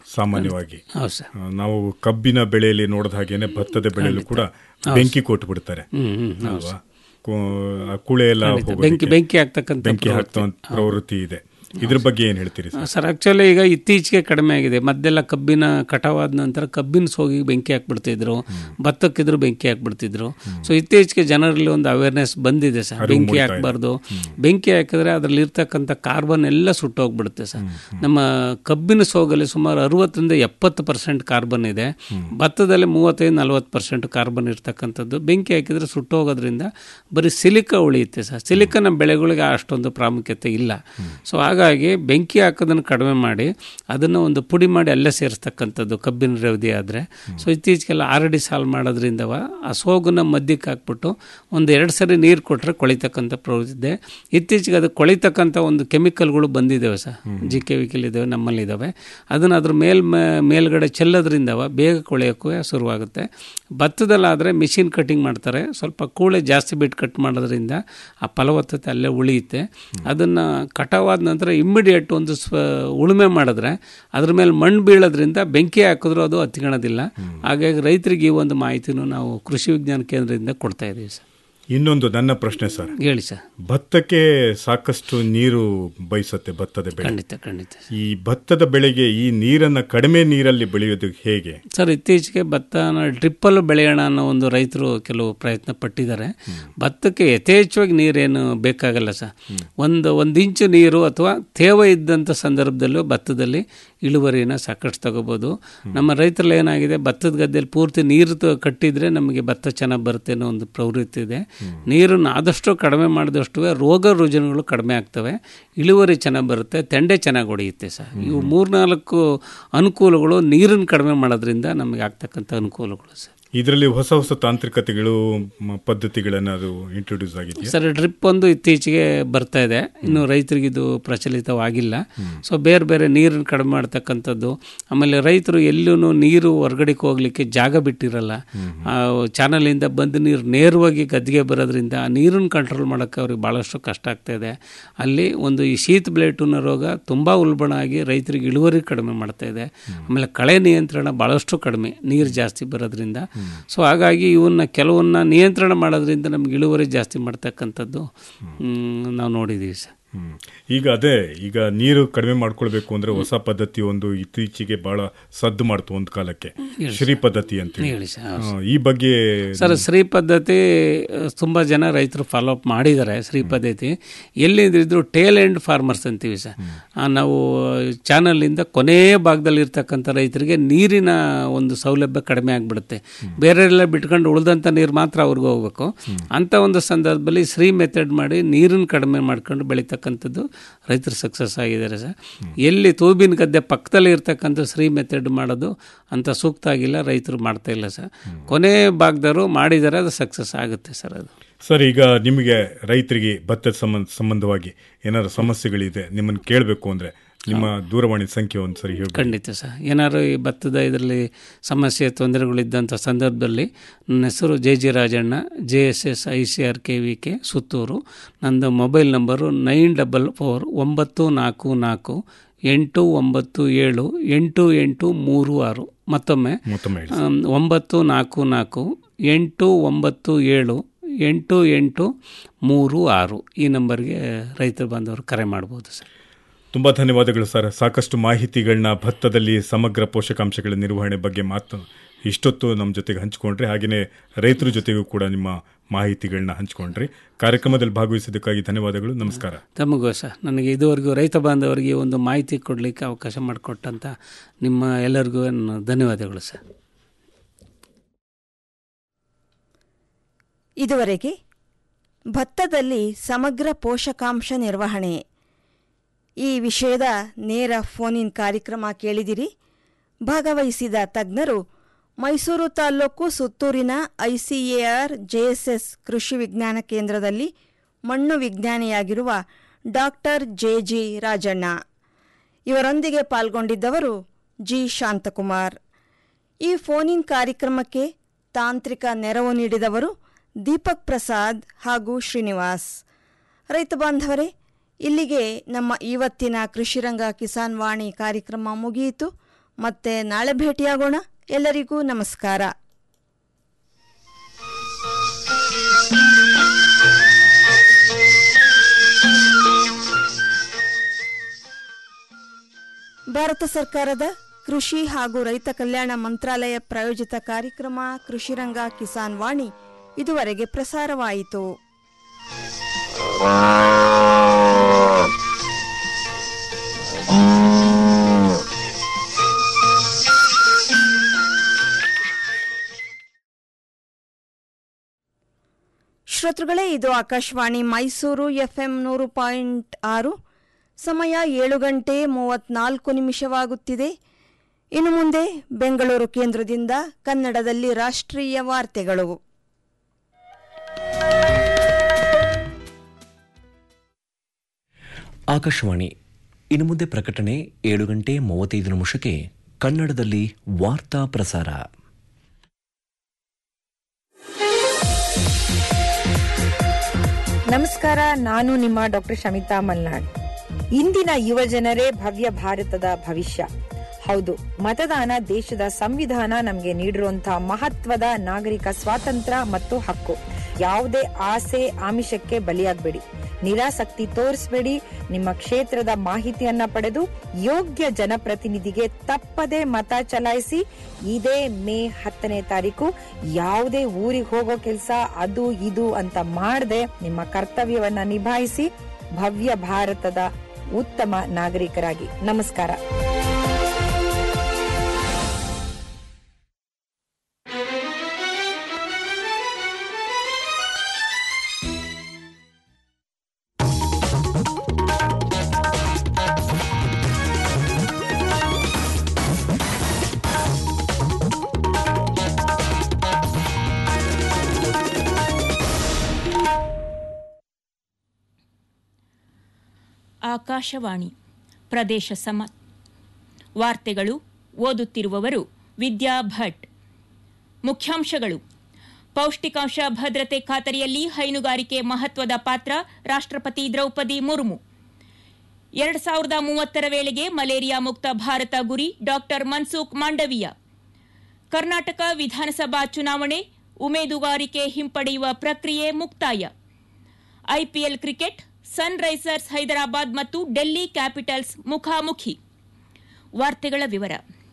ಸಾಮಾನ್ಯವಾಗಿ ಹೌದು ಸರ್ ಆ, ನಾವು ಕಬ್ಬಿನ ಬೆಳೆಯಲ್ಲಿ ನೋಡಿದ ಹಾಗೇನೆ ಭತ್ತದ ಬೆಳೆಯಲ್ಲೂ ಕೂಡ ಬೆಂಕಿ ಕೊಟ್ಟು ಬಿಡ್ತಾರೆ ಹ್ಮ್ ಹ್ಮ್ ಅಲ್ವಾ ಕೋ- ಆ ಕುಳೆ ಎಲ್ಲ ಹೋಗೋದಕ್ಕೆ ಬೆಂಕಿ ಬೆಂಕಿ ಆಗ್ತಕ್ಕಂಥ ಬೆಂಕಿ ಹಾಕ್ತೋ ಪ್ರವೃತ್ತಿ ಇದೆ ಇದ್ರ ಬಗ್ಗೆ ಏನ್ ಹೇಳ್ತೀರಿ ಸರ್ ಸರ್ ಆಕ್ಚುಲಿ ಈಗ ಇತ್ತೀಚೆಗೆ ಕಡಿಮೆ ಆಗಿದೆ ಮೊದಲೆಲ್ಲ ಕಬ್ಬಿನ ಕಟಾವಾದ ನಂತರ ಕಬ್ಬಿನ ಸೋಗಿಗೆ ಬೆಂಕಿ ಹಾಕ್ಬಿಡ್ತಿದ್ರು ಭತ್ತಕ್ಕಿದ್ರು ಬೆಂಕಿ ಹಾಕ್ಬಿಡ್ತಿದ್ರು ಸೊ ಇತ್ತೀಚೆಗೆ ಜನರಲ್ಲಿ ಒಂದು ಅವೇರ್ನೆಸ್ ಬಂದಿದೆ ಸರ್ ಬೆಂಕಿ ಹಾಕಬಾರ್ದು ಬೆಂಕಿ ಹಾಕಿದ್ರೆ ಅದರಲ್ಲಿ ಇರ್ತಕ್ಕಂಥ ಕಾರ್ಬನ್ ಎಲ್ಲ ಸುಟ್ಟೋಗ್ಬಿಡುತ್ತೆ ಸರ್ ನಮ್ಮ ಕಬ್ಬಿನ ಸೋಗಲ್ಲಿ ಸುಮಾರು ಅರವತ್ತರಿಂದ ಎಪ್ಪತ್ತು ಪರ್ಸೆಂಟ್ ಕಾರ್ಬನ್ ಇದೆ ಭತ್ತದಲ್ಲಿ ಮೂವತ್ತೈದು ನಲವತ್ತು ಪರ್ಸೆಂಟ್ ಕಾರ್ಬನ್ ಇರ್ತಕ್ಕಂಥದ್ದು ಬೆಂಕಿ ಹಾಕಿದ್ರೆ ಸುಟ್ಟೋಗೋದ್ರಿಂದ ಬರೀ ಸಿಲಿಕ ಉಳಿಯುತ್ತೆ ಸರ್ ಸಿಲಿಕ ನಮ್ಮ ಬೆಳೆಗಳಿಗೆ ಅಷ್ಟೊಂದು ಪ್ರಾಮುಖ್ಯತೆ ಇಲ್ಲ ಸೊ ಹಾಗಾಗಿ ಬೆಂಕಿ ಹಾಕೋದನ್ನು ಕಡಿಮೆ ಮಾಡಿ ಅದನ್ನು ಒಂದು ಪುಡಿ ಮಾಡಿ ಅಲ್ಲೇ ಸೇರಿಸ್ತಕ್ಕಂಥದ್ದು ಕಬ್ಬಿನ ರವದಿ ಆದರೆ ಸೊ ಇತ್ತೀಚೆಗೆಲ್ಲ ಆರಡಿ ಸಾಲು ಮಾಡೋದ್ರಿಂದವ ಆ ಸೋಗನ್ನ ಮಧ್ಯಕ್ಕೆ ಹಾಕ್ಬಿಟ್ಟು ಒಂದು ಎರಡು ಸರಿ ನೀರು ಕೊಟ್ಟರೆ ಕೊಳಿತಕ್ಕಂಥ ಪ್ರವೃತ್ತಿ ಇದೆ ಇತ್ತೀಚೆಗೆ ಅದು ಕೊಳಿತಕ್ಕಂಥ ಒಂದು ಕೆಮಿಕಲ್ಗಳು ಬಂದಿದ್ದಾವೆ ಸರ್ ಜಿ ಕೆ ವಿಕೆಲ್ ಇದ್ದಾವೆ ನಮ್ಮಲ್ಲಿ ಇದ್ದಾವೆ ಅದನ್ನು ಅದ್ರ ಮೇಲ್ ಮೇಲ್ಗಡೆ ಚೆಲ್ಲೋದ್ರಿಂದವ ಬೇಗ ಕೊಳೆಯೋಕ್ಕೂ ಶುರುವಾಗುತ್ತೆ ಭತ್ತದಲ್ಲಾದರೆ ಮಿಷಿನ್ ಕಟಿಂಗ್ ಮಾಡ್ತಾರೆ ಸ್ವಲ್ಪ ಕೂಳೆ ಜಾಸ್ತಿ ಬಿಟ್ಟು ಕಟ್ ಮಾಡೋದ್ರಿಂದ ಆ ಫಲವತ್ತತೆ ಅಲ್ಲೇ ಉಳಿಯುತ್ತೆ ಅದನ್ನು ಕಟಾವಾದ ನಂತರ ಇಮ್ಮಿಡಿಯೇಟ್ ಒಂದು ಸ್ವ ಉಳುಮೆ ಮಾಡಿದ್ರೆ ಅದ್ರ ಮೇಲೆ ಮಣ್ಣು ಬೀಳೋದ್ರಿಂದ ಬೆಂಕಿ ಹಾಕಿದ್ರು ಅದು ಹತ್ಕೊಳ್ಳೋದಿಲ್ಲ ಹಾಗಾಗಿ ರೈತರಿಗೆ ಈ ಒಂದು ಮಾಹಿತಿನೂ ನಾವು ಕೃಷಿ ವಿಜ್ಞಾನ ಕೇಂದ್ರದಿಂದ ಕೊಡ್ತಾ ಇದ್ದೀವಿ ಸರ್ ಇನ್ನೊಂದು ನನ್ನ ಪ್ರಶ್ನೆ ಸರ್ ಹೇಳಿ ಸರ್ ಭತ್ತಕ್ಕೆ ಸಾಕಷ್ಟು ನೀರು ಬಯಸುತ್ತೆ ಭತ್ತದ ಬೆಳೆ ಖಂಡಿತ ಖಂಡಿತ ಈ ಭತ್ತದ ಬೆಳೆಗೆ ಈ ನೀರನ್ನ ಕಡಿಮೆ ನೀರಲ್ಲಿ ಬೆಳೆಯೋದು ಹೇಗೆ ಸರ್ ಇತ್ತೀಚೆಗೆ ಭತ್ತನ ಡ್ರಿಪ್ಪಲ್ಲೂ ಬೆಳೆಯೋಣ ಅನ್ನೋ ಒಂದು ರೈತರು ಕೆಲವು ಪ್ರಯತ್ನ ಪಟ್ಟಿದ್ದಾರೆ ಭತ್ತಕ್ಕೆ ಯಥೇಚ್ಛವಾಗಿ ನೀರೇನು ಬೇಕಾಗಲ್ಲ ಸರ್ ಒಂದು ಒಂದು ಇಂಚು ನೀರು ಅಥವಾ ತೇವ ಇದ್ದಂಥ ಸಂದರ್ಭದಲ್ಲೂ ಭತ್ತದಲ್ಲಿ ಇಳುವರಿನ ಸಾಕಷ್ಟು ತಗೋಬೋದು ನಮ್ಮ ರೈತರಲ್ಲಿ ಏನಾಗಿದೆ ಭತ್ತದ ಗದ್ದೆಯಲ್ಲಿ ಪೂರ್ತಿ ನೀರು ತ- ಕಟ್ಟಿದ್ರೆ ನಮಗೆ ಭತ್ತ ಚೆನ್ನಾಗಿ ಬರುತ್ತೆ ಅನ್ನೋ ಒಂದು ಪ್ರವೃತ್ತಿ ಇದೆ ನೀರನ್ನು ಆದಷ್ಟು ಕಡಿಮೆ ಮಾಡಿದಷ್ಟು ರೋಗ ರುಜಿನಗಳು ಕಡಿಮೆ ಆಗ್ತವೆ ಇಳುವರಿ ಚೆನ್ನಾಗಿ ಬರುತ್ತೆ ತೆಂಡೆ ಚೆನ್ನಾಗಿ ಹೊಡೆಯುತ್ತೆ ಸರ್ ಇವು ಮೂರ್ನಾಲ್ಕು ಅನುಕೂಲಗಳು ನೀರನ್ನು ಕಡಿಮೆ ಮಾಡೋದ್ರಿಂದ ನಮಗೆ ಆಗ್ತಕ್ಕಂಥ ಅನುಕೂಲಗಳು ಸರ್ ಇದರಲ್ಲಿ ಹೊಸ ಹೊಸ ತಾಂತ್ರಿಕತೆಗಳು ಮ- ಪದ್ಧತಿಗಳನ್ನ ಅದು ಇಂಟ್ರೊಡ್ಯೂಸ್ ಆಗಿದೆಯಾ ಸರ್ ಡ್ರಿಪ್ ಒಂದು ಇತ್ತೀಚೆಗೆ ಬರ್ತಾ ಇದೆ ಇನ್ನು ರೈತರಿಗೆ ಇದು ಪ್ರಚಲಿತವಾಗಿಲ್ಲ ಸೊ ಬೇರೆ ಬೇರೆ ನೀರನ್ನು ಕಡಿಮೆ ಮಾಡ್ತಕ್ಕಂಥದ್ದು ಆಮೇಲೆ ರೈತರು ಎಲ್ಲೂ ನೀರು ಹೊರಗಡೆಗೆ ಹೋಗ್ಲಿಕ್ಕೆ ಜಾಗ ಬಿಟ್ಟಿರಲ್ಲ ಆ ಚಾನಲಿಂದ ಬಂದು ನೀರು ನೇರವಾಗಿ ಗದ್ದಿಗೆ ಬರೋದ್ರಿಂದ ಆ ನೀರನ್ನು ಕಂಟ್ರೋಲ್ ಮಾಡೋಕ್ಕೆ ಅವ್ರಿಗೆ ಭಾಳಷ್ಟು ಕಷ್ಟ ಆಗ್ತಾ ಇದೆ ಅಲ್ಲಿ ಒಂದು ಈ ಶೀತ ಬ್ಲೇಟುನ ರೋಗ ತುಂಬ ಉಲ್ಬಣ ಆಗಿ ರೈತರಿಗೆ ಇಳುವರಿ ಕಡಿಮೆ ಮಾಡ್ತಾ ಇದೆ ಆಮೇಲೆ ಕಳೆ ನಿಯಂತ್ರಣ ಭಾಳಷ್ಟು ಕಡಿಮೆ ನೀರು ಜಾಸ್ತಿ ಬರೋದ್ರಿಂದ ಸೊ ಹಾಗಾಗಿ ಇವನ್ನ ಕೆಲವನ್ನ ನಿಯಂತ್ರಣ ಮಾಡೋದ್ರಿಂದ ನಮ್ಗೆ ಇಳುವರಿ ಜಾಸ್ತಿ ಮಾಡ್ತಕ್ಕಂಥದ್ದು ಮ್, ನಾವು ನೋಡಿದ್ದೀವಿ ಸರ್ ಹ್ಮ್. ಈಗ ಅದೇ ಈಗ ನೀರು ಕಡಿಮೆ ಮಾಡ್ಕೊಳ್ಬೇಕು ಅಂದ್ರೆ ಹೊಸ ಪದ್ಧತಿ ಒಂದು ಇತ್ತೀಚೆಗೆ ಬಹಳ ಸದ್ದು ಮಾಡ್ತು ಒಂದು ಕಾಲಕ್ಕೆ ಶ್ರೀ ಪದ್ಧತಿ ಅಂತ ಹೇಳಿ ಸರ್ ಈ ಬಗ್ಗೆ ಸರ್ ಶ್ರೀ ಪದ್ಧತಿ ತುಂಬ ಜನ ರೈತರು ಫಾಲೋ ಅಪ್ ಮಾಡಿದ್ದಾರೆ ಶ್ರೀ ಪದ್ಧತಿ ಎಲ್ಲಿದ್ರು ಟೇಲ್ ಎಂಡ್ ಫಾರ್ಮರ್ಸ್ ಅಂತೀವಿ ಸರ್ ಆ, ನಾವು ಚಾನಲಿಂದ ಕೊನೆಯ ಭಾಗದಲ್ಲಿ ಇರ್ತಕ್ಕಂಥ ರೈತರಿಗೆ ನೀರಿನ ಒಂದು ಸೌಲಭ್ಯ ಕಡಿಮೆ ಆಗಿಬಿಡುತ್ತೆ ಬೇರೆಲ್ಲ ಬಿಟ್ಕೊಂಡು ಉಳಿದಂಥ ನೀರು ಮಾತ್ರ ಅವ್ರಿಗೆ ಹೋಗ್ಬೇಕು ಅಂಥ ಒಂದು ಸಂದರ್ಭದಲ್ಲಿ ಶ್ರೀ ಮೆಥಡ್ ಮಾಡಿ ನೀರನ್ನು ಕಡಿಮೆ ಮಾಡ್ಕೊಂಡು ಬೆಳೀತಕ್ಕಂಥದ್ದು ರೈತರು ಸಕ್ಸಸ್ ಆಗಿದ್ದಾರೆ ಸರ್ ಎಲ್ಲಿ ತೂಬಿನ ಗದ್ದೆ ಪಕ್ಕದಲ್ಲಿ ಇರ್ತಕ್ಕಂಥ ಶ್ರೀ ಮೆಥಡ್ ಮಾಡೋದು ಅಂತ ಸೂಕ್ತ ಆಗಿಲ್ಲ ರೈತರು ಮಾಡ್ತಾ ಇಲ್ಲ ಸರ್ ಕೊನೆ ಭಾಗದವರು ಮಾಡಿದರೆ ಅದು ಸಕ್ಸಸ್ ಆಗುತ್ತೆ ಸರ್ ಅದು ಸರ್ ಈಗ ನಿಮಗೆ ರೈತರಿಗೆ ಭತ್ತದ ಸಂಬಂಧ ಸಂಬಂಧವಾಗಿ ಏನಾದ್ರು ಸಮಸ್ಯೆಗಳಿದೆ ನಿಮ್ಮನ್ನು ಕೇಳಬೇಕು ಅಂದ್ರೆ ನಿಮ್ಮ ದೂರವಾಣಿ ಸಂಖ್ಯೆ ಒಂದು ಸರಿ ಹೇಳಿ ಖಂಡಿತ ಸರ್ ಏನಾದ್ರು ಈ ಭತ್ತದ ಇದರಲ್ಲಿ ಸಮಸ್ಯೆ ತೊಂದರೆಗಳಿದ್ದಂಥ ಸಂದರ್ಭದಲ್ಲಿ ನನ್ನ ಹೆಸರು J G Rajanna J S S I C R K V K Suttur ನಂದು mobile number nine double four ಒಂಬತ್ತು ನಾಲ್ಕು ನಾಲ್ಕು ಎಂಟು ಒಂಬತ್ತು ಏಳು ಎಂಟು ಎಂಟು ಮೂರು ಆರು ಮತ್ತೊಮ್ಮೆ ಮತ್ತೊಮ್ಮೆ ಹೇಳಿ ಆಮ್, ಒಂಬತ್ತು ನಾಲ್ಕು ನಾಲ್ಕು ಎಂಟು ಒಂಬತ್ತು ಏಳು ಎಂಟು ಎಂಟು ಮೂರು ಆರು ಈ ನಂಬರ್ಗೆ ರೈತರು ಬಂದವರು ಕರೆ ಮಾಡ್ಬೋದು ಸರ್ ತುಂಬಾ ಧನ್ಯವಾದಗಳು ಸರ್ ಸಾಕಷ್ಟು ಮಾಹಿತಿಗಳನ್ನ ಭತ್ತದಲ್ಲಿ ಸಮಗ್ರ ಪೋಷಕಾಂಶಗಳ ನಿರ್ವಹಣೆ ಬಗ್ಗೆ ಮಾತು ಇಷ್ಟೊತ್ತು ನಮ್ಮ ಜೊತೆಗೆ ಹಂಚಿಕೊಂಡ್ರಿ ಹಾಗೆಯೇ ರೈತರ ಜೊತೆಗೂ ಕೂಡ ನಿಮ್ಮ ಮಾಹಿತಿಗಳನ್ನ ಹಂಚಿಕೊಂಡ್ರಿ ಕಾರ್ಯಕ್ರಮದಲ್ಲಿ ಭಾಗವಹಿಸಿದ್ದಕ್ಕಾಗಿ ಧನ್ಯವಾದಗಳು ನಮಸ್ಕಾರ ತಮಗೂ ಸರ್ ನನಗೆ ಇದುವರೆಗೂ ರೈತ ಬಾಂಧವರಿಗೆ ಒಂದು ಮಾಹಿತಿ ಕೊಡಲಿಕ್ಕೆ ಅವಕಾಶ ಮಾಡಿಕೊಟ್ಟಂಥ ನಿಮ್ಮ ಎಲ್ಲರಿಗೂ ನನ್ನ ಧನ್ಯವಾದಗಳು ಸರ್ ಇದುವರೆಗೆ ಭತ್ತದಲ್ಲಿ ಸಮಗ್ರ ಪೋಷಕಾಂಶ ನಿರ್ವಹಣೆ ಈ ವಿಷಯದ ನೇರ ಫೋನ್ ಕಾರ್ಯಕ್ರಮ ಕೇಳಿದಿರಿ ಭಾಗವಹಿಸಿದ ತಜ್ಞರು ಮೈಸೂರು ತಾಲ್ಲೂಕು ಸುತ್ತೂರಿನ ಐಸಿಎಆರ್ ಜೆಎಸ್ಎಸ್ ಕೃಷಿ ವಿಜ್ಞಾನ ಕೇಂದ್ರದಲ್ಲಿ ಮಣ್ಣು ವಿಜ್ಞಾನಿಯಾಗಿರುವ ಡಾಕ್ಟರ್ ಜೆ ಜಿ ರಾಜಣ್ಣ ಇವರೊಂದಿಗೆ ಪಾಲ್ಗೊಂಡಿದ್ದವರು ಜಿ ಶಾಂತಕುಮಾರ್ ಈ ಫೋನಿನ್ ಕಾರ್ಯಕ್ರಮಕ್ಕೆ ತಾಂತ್ರಿಕ ನೆರವು ನೀಡಿದವರು ದೀಪಕ್ ಪ್ರಸಾದ್ ಹಾಗೂ ಶ್ರೀನಿವಾಸ್ ರೈತ ಬಾಂಧವರೇ ಇಲ್ಲಿಗೆ ನಮ್ಮ ಇವತ್ತಿನ ಕೃಷಿರಂಗ ಕಿಸಾನ್ ವಾಣಿ ಕಾರ್ಯಕ್ರಮ ಮುಗಿಯಿತು ಮತ್ತೆ ನಾಳೆ ಭೇಟಿಯಾಗೋಣ ಎಲ್ಲರಿಗೂ ನಮಸ್ಕಾರ ಭಾರತ ಸರ್ಕಾರದ ಕೃಷಿ ಹಾಗೂ ರೈತ ಕಲ್ಯಾಣ ಮಂತ್ರಾಲಯ ಪ್ರಾಯೋಜಿತ ಕಾರ್ಯಕ್ರಮ ಕೃಷಿರಂಗ ಕಿಸಾನ್ ವಾಣಿ ಇದುವರೆಗೆ ಪ್ರಸಾರವಾಯಿತು ಶ್ರೋತೃಗಳೇ ಇದು ಆಕಾಶವಾಣಿ ಮೈಸೂರು ಎಫ್ಎಂ ನೂರು ಪಾಯಿಂಟ್ ಆರು ಸಮಯ ಏಳು ಗಂಟೆ ಮೂವತ್ನಾಲ್ಕು ನಿಮಿಷವಾಗುತ್ತಿದೆ ಇನ್ನು ಮುಂದೆ ಬೆಂಗಳೂರು ಕೇಂದ್ರದಿಂದ ಕನ್ನಡದಲ್ಲಿ ರಾಷ್ಟ್ರೀಯ ವಾರ್ತೆಗಳು ಆಕಾಶವಾಣಿ ಇನ್ನು ಮುಂದೆ ಪ್ರಕಟಣೆ ಏಳು ಗಂಟೆ ಮೂವತ್ತೈದು ನಿಮಿಷಕ್ಕೆ ಕನ್ನಡದಲ್ಲಿ ವಾರ್ತಾ ಪ್ರಸಾರ ನಮಸ್ಕಾರ ನಾನು ನಿಮ್ಮ ಡಾಕ್ಟರ್ ಶಮಿತಾ ಮಲ್ನಾಡ್ ಇಂದಿನ ಯುವ ಜನರೇ ಭವ್ಯ ಭಾರತದ ಭವಿಷ್ಯ ಹೌದು ಮತದಾನ ದೇಶದ ಸಂವಿಧಾನ ನಮಗೆ ನೀಡಿರುವಂತಹ ಮಹತ್ವದ ನಾಗರಿಕ ಸ್ವಾತಂತ್ರ್ಯ ಮತ್ತು ಹಕ್ಕು ಯಾವುದೇ ಆಸೆ ಆಮಿಷಕ್ಕೆ ಬಲಿಯಾಗಬೇಡಿ ನಿರಾಸಕ್ತಿ ತೋರಿಸಬೇಡಿ ನಿಮ್ಮ ಕ್ಷೇತ್ರದ ಮಾಹಿತಿಯನ್ನ ಪಡೆದು ಯೋಗ್ಯ ಜನಪ್ರತಿನಿಧಿಗೆ ತಪ್ಪದೆ ಮತ ಚಲಾಯಿಸಿ ಇದೇ ಮೇ ಹತ್ತನೇ ತಾರೀಕು ಯಾವುದೇ ಊರಿಗೆ ಹೋಗೋ ಕೆಲಸ ಅದು ಇದು ಅಂತ ಮಾಡದೆ ನಿಮ್ಮ ಕರ್ತವ್ಯವನ್ನ ನಿಭಾಯಿಸಿ ಭವ್ಯ ಭಾರತದ ಉತ್ತಮ ನಾಗರಿಕರಾಗಿ ನಮಸ್ಕಾರ ಆಕಾಶವಾಣಿ ಪ್ರದೇಶ ಸಮ ವಾರ್ತೆಗಳು ಓದುತ್ತಿರುವವರು ವಿದ್ಯಾ ಭಟ್ ಮುಖ್ಯಾಂಶಗಳು ಪೌಷ್ಟಿಕಾಂಶ ಭದ್ರತೆ ಖಾತರಿಯಲ್ಲಿ ಹೈನುಗಾರಿಕೆ ಮಹತ್ವದ ಪಾತ್ರ ರಾಷ್ಟ್ರಪತಿ ದ್ರೌಪದಿ ಮುರ್ಮು ಎರಡು ಸಾವಿರದ ಮೂವತ್ತರ ವೇಳೆಗೆ ಮಲೇರಿಯಾ ಮುಕ್ತ ಭಾರತ ಗುರಿ ಡಾಕ್ಟರ್ ಮನ್ಸುಖ್ ಮಾಂಡವೀಯ ಕರ್ನಾಟಕ ವಿಧಾನಸಭಾ ಚುನಾವಣೆ ಉಮೇದುವಾರಿಕೆ ಹಿಂಪಡೆಯುವ ಪ್ರಕ್ರಿಯೆ ಮುಕ್ತಾಯ IPL cricket Sunrisers Hyderabad ಮತ್ತು ಡೆಲ್ಲಿ ಕ್ಯಾಪಿಟಲ್ಸ್ ಮುಖಾಮುಖಿ ವಾರ್ತೆಗಳ ವಿವರ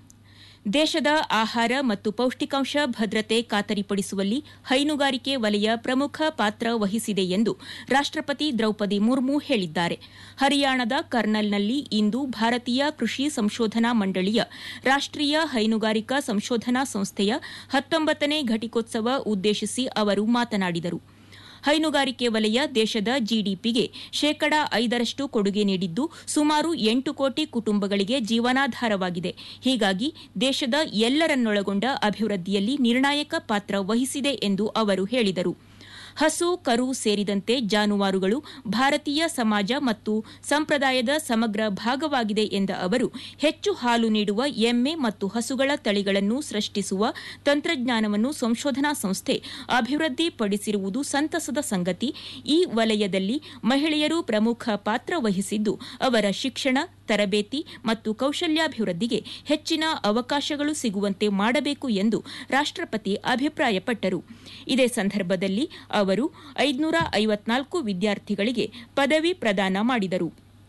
ದೇಶದ ಆಹಾರ ಮತ್ತು ಪೌಷ್ಟಿಕಾಂಶ ಭದ್ರತೆ ಖಾತರಿಪಡಿಸುವಲ್ಲಿ ಹೈನುಗಾರಿಕೆ ವಲಯ ಪ್ರಮುಖ ಪಾತ್ರ ವಹಿಸಿದೆ ಎಂದು ರಾಷ್ಟ್ರಪತಿ ದ್ರೌಪದಿ ಮುರ್ಮು ಹೇಳಿದ್ದಾರೆ ಹರಿಯಾಣದ ಕರ್ನಲ್ನಲ್ಲಿ ಇಂದು ಭಾರತೀಯ ಕೃಷಿ ಸಂಶೋಧನಾ ಮಂಡಳಿಯ ರಾಷ್ಟ್ರೀಯ ಹೈನುಗಾರಿಕಾ ಸಂಶೋಧನಾ ಸಂಸ್ಥೆಯ ಹತ್ತೊಂಬತ್ತನೇ ಘಟಿಕೋತ್ಸವ ಉದ್ದೇಶಿಸಿ ಅವರು ಮಾತನಾಡಿದರು ಹೈನುಗಾರಿಕೆ ವಲಯ ದೇಶದ ಜಿಡಿಪಿಗೆ ಶೇಕಡಾ ಐದರಷ್ಟು ಕೊಡುಗೆ ನೀಡಿದ್ದು ಸುಮಾರು ಎಂಟು ಕೋಟಿ ಕುಟುಂಬಗಳಿಗೆ ಜೀವನಾಧಾರವಾಗಿದೆ ಹೀಗಾಗಿ ದೇಶದ ಎಲ್ಲರನ್ನೊಳಗೊಂಡ ಅಭಿವೃದ್ಧಿಯಲ್ಲಿ ನಿರ್ಣಾಯಕ ಪಾತ್ರ ವಹಿಸಿದೆ ಎಂದು ಅವರು ಹೇಳಿದರು ಹಸು ಕರು ಸೇರಿದಂತೆ ಜಾನುವಾರುಗಳು ಭಾರತೀಯ ಸಮಾಜ ಮತ್ತು ಸಂಪ್ರದಾಯದ ಸಮಗ್ರ ಭಾಗವಾಗಿದೆ ಎಂದ ಅವರು ಹೆಚ್ಚು ಹಾಲು ನೀಡುವ ಎಮ್ಮೆ ಮತ್ತು ಹಸುಗಳ ತಳಿಗಳನ್ನು ಸೃಷ್ಟಿಸುವ ತಂತ್ರಜ್ಞಾನವನ್ನು ಸಂಶೋಧನಾ ಸಂಸ್ಥೆ ಅಭಿವೃದ್ಧಿಪಡಿಸಿರುವುದು ಸಂತಸದ ಸಂಗತಿ ಈ ವಲಯದಲ್ಲಿ ಮಹಿಳೆಯರು ಪ್ರಮುಖ ಪಾತ್ರ ವಹಿಸಿದ್ದು ಅವರ ಶಿಕ್ಷಣ ತರಬೇತಿ ಮತ್ತು ಕೌಶಲ್ಯಾಭಿವೃದ್ಧಿಗೆ ಹೆಚ್ಚಿನ ಅವಕಾಶಗಳು ಸಿಗುವಂತೆ ಮಾಡಬೇಕು ಎಂದು ರಾಷ್ಟ್ರಪತಿ ಅಭಿಪ್ರಾಯಪಟ್ಟರು ಇದೇ ಸಂದರ್ಭದಲ್ಲಿ ಅವರು ಐದುನೂರ ಐವತ್ನಾಲ್ಕು ವಿದ್ಯಾರ್ಥಿಗಳಿಗೆ ಪದವಿ ಪ್ರದಾನ ಮಾಡಿದರು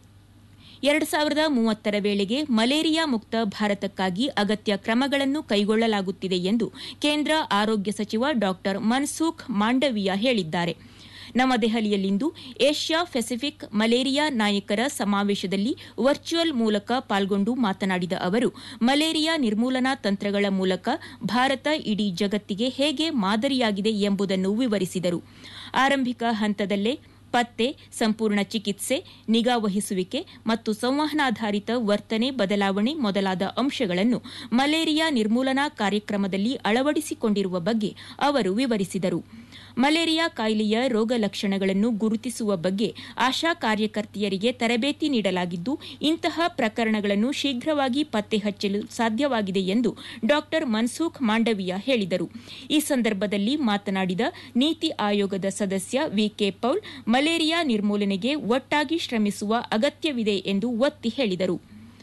ಎರಡು ಸಾವಿರದ ಮೂವತ್ತರ ವೇಳೆಗೆ ಮಲೇರಿಯಾ ಮುಕ್ತ ಭಾರತಕ್ಕಾಗಿ ಅಗತ್ಯ ಕ್ರಮಗಳನ್ನು ಕೈಗೊಳ್ಳಲಾಗುತ್ತಿದೆ ಎಂದು ಕೇಂದ್ರ ಆರೋಗ್ಯ ಸಚಿವ ಡಾ ಮನ್ಸುಖ್ ಮಾಂಡವೀಯ ಹೇಳಿದ್ದಾರೆ ನವದೆಹಲಿಯಲ್ಲಿಂದು ಏಷ್ಯಾ ಪೆಸಿಫಿಕ್ ಮಲೇರಿಯಾ ನಾಯಕರ ಸಮಾವೇಶದಲ್ಲಿ ವರ್ಚುವಲ್ ಮೂಲಕ ಪಾಲ್ಗೊಂಡು ಮಾತನಾಡಿದ ಅವರು ಮಲೇರಿಯಾ ನಿರ್ಮೂಲನಾ ತಂತ್ರಗಳ ಮೂಲಕ ಭಾರತ ಇಡೀ ಜಗತ್ತಿಗೆ ಹೇಗೆ ಮಾದರಿಯಾಗಿದೆ ಎಂಬುದನ್ನು ವಿವರಿಸಿದರು ಆರಂಭಿಕ ಹಂತದಲ್ಲೇ ಪತ್ತೆ ಸಂಪೂರ್ಣ ಚಿಕಿತ್ಸೆ ನಿಗಾ ವಹಿಸುವಿಕೆ ಮತ್ತು ಸಂವಹನಾಧಾರಿತ ವರ್ತನೆ ಬದಲಾವಣೆ ಮೊದಲಾದ ಅಂಶಗಳನ್ನು ಮಲೇರಿಯಾ ನಿರ್ಮೂಲನಾ ಕಾರ್ಯಕ್ರಮದಲ್ಲಿ ಅಳವಡಿಸಿಕೊಂಡಿರುವ ಬಗ್ಗೆ ಅವರು ವಿವರಿಸಿದರು ಮಲೇರಿಯಾ ಕಾಯಿಲೆಯ ರೋಗ ಲಕ್ಷಣಗಳನ್ನು ಗುರುತಿಸುವ ಬಗ್ಗೆ ಆಶಾ ಕಾರ್ಯಕರ್ತೆಯರಿಗೆ ತರಬೇತಿ ನೀಡಲಾಗಿದ್ದು ಇಂತಹ ಪ್ರಕರಣಗಳನ್ನು ಶೀಘ್ರವಾಗಿ ಪತ್ತೆ ಹಚ್ಚಲು ಸಾಧ್ಯವಾಗಿದೆ ಎಂದು ಡಾ ಮನ್ಸುಖ್ ಮಾಂಡವೀಯ ಹೇಳಿದರು ಈ ಸಂದರ್ಭದಲ್ಲಿ ಮಾತನಾಡಿದ ನೀತಿ ಆಯೋಗದ ಸದಸ್ಯ ವಿಕೆ ಪೌಲ್ ಮಲೇರಿಯಾ ನಿರ್ಮೂಲನೆಗೆ ಒಟ್ಟಾಗಿ ಶ್ರಮಿಸುವ ಅಗತ್ಯವಿದೆ ಎಂದು ಒತ್ತಿ ಹೇಳಿದರು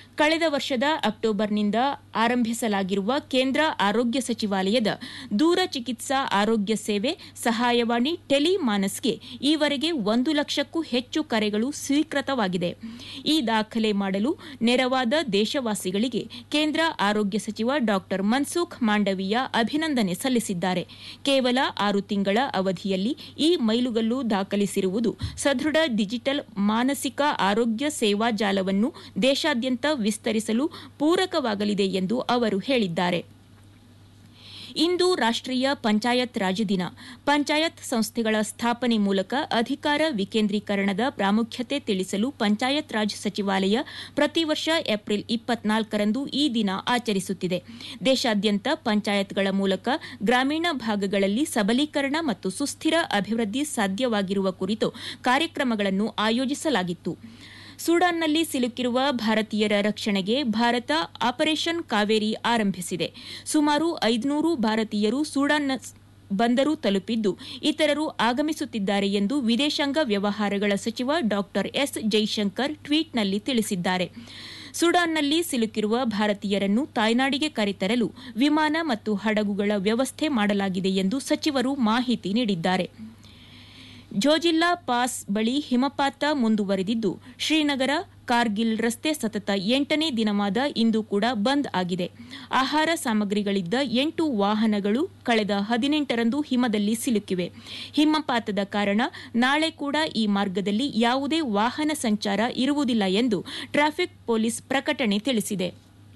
ಕಳೆದ ವರ್ಷದ ಅಕ್ಟೋಬರ್ನಿಂದ ಆರಂಭಿಸಲಾಗಿರುವ ಕೇಂದ್ರ ಆರೋಗ್ಯ ಸಚಿವಾಲಯದ ದೂರ ಚಿಕಿತ್ಸಾ ಆರೋಗ್ಯ ಸೇವೆ ಸಹಾಯವಾಣಿ ಟೆಲಿ ಮಾನಸ್ಗೆ ಈವರೆಗೆ ಒಂದು ಲಕ್ಷಕ್ಕೂ ಹೆಚ್ಚು ಕರೆಗಳು ಸ್ವೀಕೃತವಾಗಿದೆ ಈ ದಾಖಲೆ ಮಾಡಲು ನೆರವಾದ ದೇಶವಾಸಿಗಳಿಗೆ ಕೇಂದ್ರ ಆರೋಗ್ಯ ಸಚಿವ ಡಾ ಮನ್ಸುಖ್ ಮಾಂಡವೀಯ ಅಭಿನಂದನೆ ಸಲ್ಲಿಸಿದ್ದಾರೆ ಕೇವಲ ಆರು ತಿಂಗಳ ಅವಧಿಯಲ್ಲಿ ಈ ಮೈಲುಗಲ್ಲು ದಾಖಲಿಸಿರುವುದು ಸದೃಢ ಡಿಜಿಟಲ್ ಮಾನಸಿಕ ಆರೋಗ್ಯ ಸೇವಾ ಜಾಲವನ್ನು ದೇಶಾದ್ಯಂತ ವಿಸ್ತರಿಸಲು ಪೂರಕವಾಗಲಿದೆ ಎಂದು ಅವರು ಹೇಳಿದ್ದಾರೆ ಇಂದು ರಾಷ್ಟ್ರೀಯ ಪಂಚಾಯತ್ ರಾಜ್ ದಿನ ಪಂಚಾಯತ್ ಸಂಸ್ಥೆಗಳ ಸ್ಥಾಪನೆ ಮೂಲಕ ಅಧಿಕಾರ ವಿಕೇಂದ್ರೀಕರಣದ ಪ್ರಾಮುಖ್ಯತೆ ತಿಳಿಸಲು ಪಂಚಾಯತ್ ರಾಜ್ ಸಚಿವಾಲಯ ಪ್ರತಿ ವರ್ಷ ಏಪ್ರಿಲ್ ಇಪ್ಪತ್ನಾಲ್ಕರಂದು ಈ ದಿನ ಆಚರಿಸುತ್ತಿದೆ ದೇಶಾದ್ಯಂತ ಪಂಚಾಯತ್ಗಳ ಮೂಲಕ ಗ್ರಾಮೀಣ ಭಾಗಗಳಲ್ಲಿ ಸಬಲೀಕರಣ ಮತ್ತು ಸುಸ್ಥಿರ ಅಭಿವೃದ್ಧಿ ಸಾಧ್ಯವಾಗಿರುವ ಕುರಿತು ಕಾರ್ಯಕ್ರಮಗಳನ್ನು ಆಯೋಜಿಸಲಾಗಿತ್ತು ಸೂಡಾನ್ನಲ್ಲಿ ಸಿಲುಕಿರುವ ಭಾರತೀಯರ ರಕ್ಷಣೆಗೆ ಭಾರತ ಆಪರೇಷನ್ ಕಾವೇರಿ ಆರಂಭಿಸಿದೆ ಸುಮಾರು ಐದುನೂರು ಭಾರತೀಯರು ಸೂಡಾನ್ನ ಬಂದರು ತಲುಪಿದ್ದು ಇತರರು ಆಗಮಿಸುತ್ತಿದ್ದಾರೆ ಎಂದು ವಿದೇಶಾಂಗ ವ್ಯವಹಾರಗಳ ಸಚಿವ ಡಾ ಎಸ್ ಜೈಶಂಕರ್ ಟ್ವೀಟ್ನಲ್ಲಿ ತಿಳಿಸಿದ್ದಾರೆ ಸುಡಾನ್ನಲ್ಲಿ ಸಿಲುಕಿರುವ ಭಾರತೀಯರನ್ನು ತಾಯ್ನಾಡಿಗೆ ಕರೆತರಲು ವಿಮಾನ ಮತ್ತು ಹಡಗುಗಳ ವ್ಯವಸ್ಥೆ ಮಾಡಲಾಗಿದೆ ಎಂದು ಸಚಿವರು ಮಾಹಿತಿ ನೀಡಿದ್ದಾರೆ ಜೋಜಿಲ್ಲಾ ಪಾಸ್ ಬಳಿ ಹಿಮಪಾತ ಮುಂದುವರೆದಿದ್ದು ಶ್ರೀನಗರ ಕಾರ್ಗಿಲ್ ರಸ್ತೆ ಸತತ ಎಂಟನೇ ದಿನವಾದ ಇಂದು ಕೂಡ ಬಂದ್ ಆಗಿದೆ ಆಹಾರ ಸಾಮಗ್ರಿಗಳಿದ್ದ ಎಂಟು ವಾಹನಗಳು ಕಳೆದ ಹದಿನೆಂಟರಂದು ಹಿಮದಲ್ಲಿ ಸಿಲುಕಿವೆ ಹಿಮಪಾತದ ಕಾರಣ ನಾಳೆ ಕೂಡ ಈ ಮಾರ್ಗದಲ್ಲಿ ಯಾವುದೇ ವಾಹನ ಸಂಚಾರ ಇರುವುದಿಲ್ಲ ಎಂದು ಟ್ರಾಫಿಕ್ ಪೊಲೀಸ್ ಪ್ರಕಟಣೆ ತಿಳಿಸಿದೆ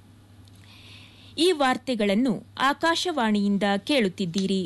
ಈ ವಾರ್ತೆಗಳನ್ನು ಆಕಾಶವಾಣಿಯಿಂದ ಕೇಳುತ್ತಿದ್ದೀರಿ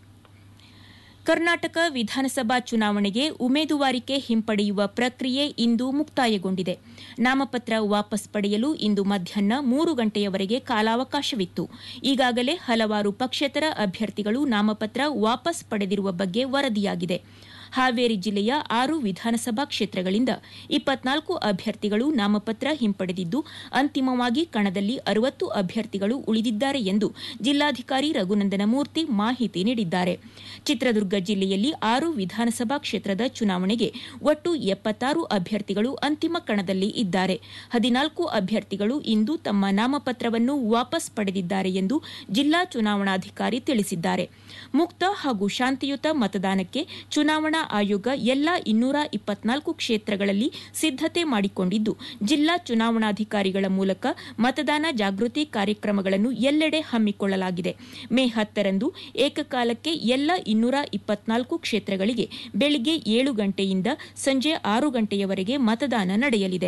ಕರ್ನಾಟಕ ವಿಧಾನಸಭಾ ಚುನಾವಣೆಗೆ ಉಮೇದುವಾರಿಕೆ ಹಿಂಪಡೆಯುವ ಪ್ರಕ್ರಿಯೆ ಇಂದು ಮುಕ್ತಾಯಗೊಂಡಿದೆ ನಾಮಪತ್ರ ವಾಪಸ್ ಪಡೆಯಲು ಇಂದು ಮಧ್ಯಾಹ್ನ ಮೂರು ಗಂಟೆಯವರೆಗೆ ಕಾಲಾವಕಾಶವಿತ್ತು ಈಗಾಗಲೇ ಹಲವಾರು ಪಕ್ಷೇತರ ಅಭ್ಯರ್ಥಿಗಳು ನಾಮಪತ್ರ ವಾಪಸ್ ಪಡೆದಿರುವ ಬಗ್ಗೆ ವರದಿಯಾಗಿದೆ ಹಾವೇರಿ ಜಿಲ್ಲೆಯ ಆರು ವಿಧಾನಸಭಾ ಕ್ಷೇತ್ರಗಳಿಂದ ಇಪ್ಪತ್ನಾಲ್ಕು ಅಭ್ಯರ್ಥಿಗಳು ನಾಮಪತ್ರ ಹಿಂಪಡೆದಿದ್ದು ಅಂತಿಮವಾಗಿ ಕಣದಲ್ಲಿ ಅರವತ್ತು ಅಭ್ಯರ್ಥಿಗಳು ಉಳಿದಿದ್ದಾರೆ ಎಂದು ಜಿಲ್ಲಾಧಿಕಾರಿ ರಘುನಂದನ ಮೂರ್ತಿ ಮಾಹಿತಿ ನೀಡಿದ್ದಾರೆ ಚಿತ್ರದುರ್ಗ ಜಿಲ್ಲೆಯಲ್ಲಿ ಆರು ವಿಧಾನಸಭಾ ಕ್ಷೇತ್ರದ ಚುನಾವಣೆಗೆ ಒಟ್ಟು ಎಪ್ಪತ್ತಾರು ಅಭ್ಯರ್ಥಿಗಳು ಅಂತಿಮ ಕಣದಲ್ಲಿ ಇದ್ದಾರೆ ಹದಿನಾಲ್ಕು ಅಭ್ಯರ್ಥಿಗಳು ಇಂದು ತಮ್ಮ ನಾಮಪತ್ರವನ್ನು ವಾಪಸ್ ಪಡೆದಿದ್ದಾರೆ ಎಂದು ಜಿಲ್ಲಾ ಚುನಾವಣಾಧಿಕಾರಿ ತಿಳಿಸಿದ್ದಾರೆ ಮುಕ್ತ ಹಾಗೂ ಶಾಂತಿಯುತ ಮತದಾನಕ್ಕೆ ಚುನಾವಣಾ ಆಯೋಗ ಎಲ್ಲಾ ಇನ್ನೂರ ಇಪ್ಪತ್ನಾಲ್ಕು ಕ್ಷೇತ್ರಗಳಲ್ಲಿ ಸಿದ್ದತೆ ಮಾಡಿಕೊಂಡಿದ್ದು ಜಿಲ್ಲಾ ಚುನಾವಣಾಧಿಕಾರಿಗಳ ಮೂಲಕ ಮತದಾನ ಜಾಗೃತಿ ಕಾರ್ಯಕ್ರಮಗಳನ್ನು ಎಲ್ಲೆಡೆ ಹಮ್ಮಿಕೊಳ್ಳಲಾಗಿದೆ ಮೇ ಹತ್ತರಂದು ಏಕಕಾಲಕ್ಕೆ ಎಲ್ಲ ಇನ್ನೂರ ಇಪ್ಪತ್ನಾಲ್ಕು ಕ್ಷೇತ್ರಗಳಿಗೆ ಬೆಳಿಗ್ಗೆ ಏಳು ಗಂಟೆಯಿಂದ ಸಂಜೆ ಆರು ಗಂಟೆಯವರೆಗೆ ಮತದಾನ ನಡೆಯಲಿದೆ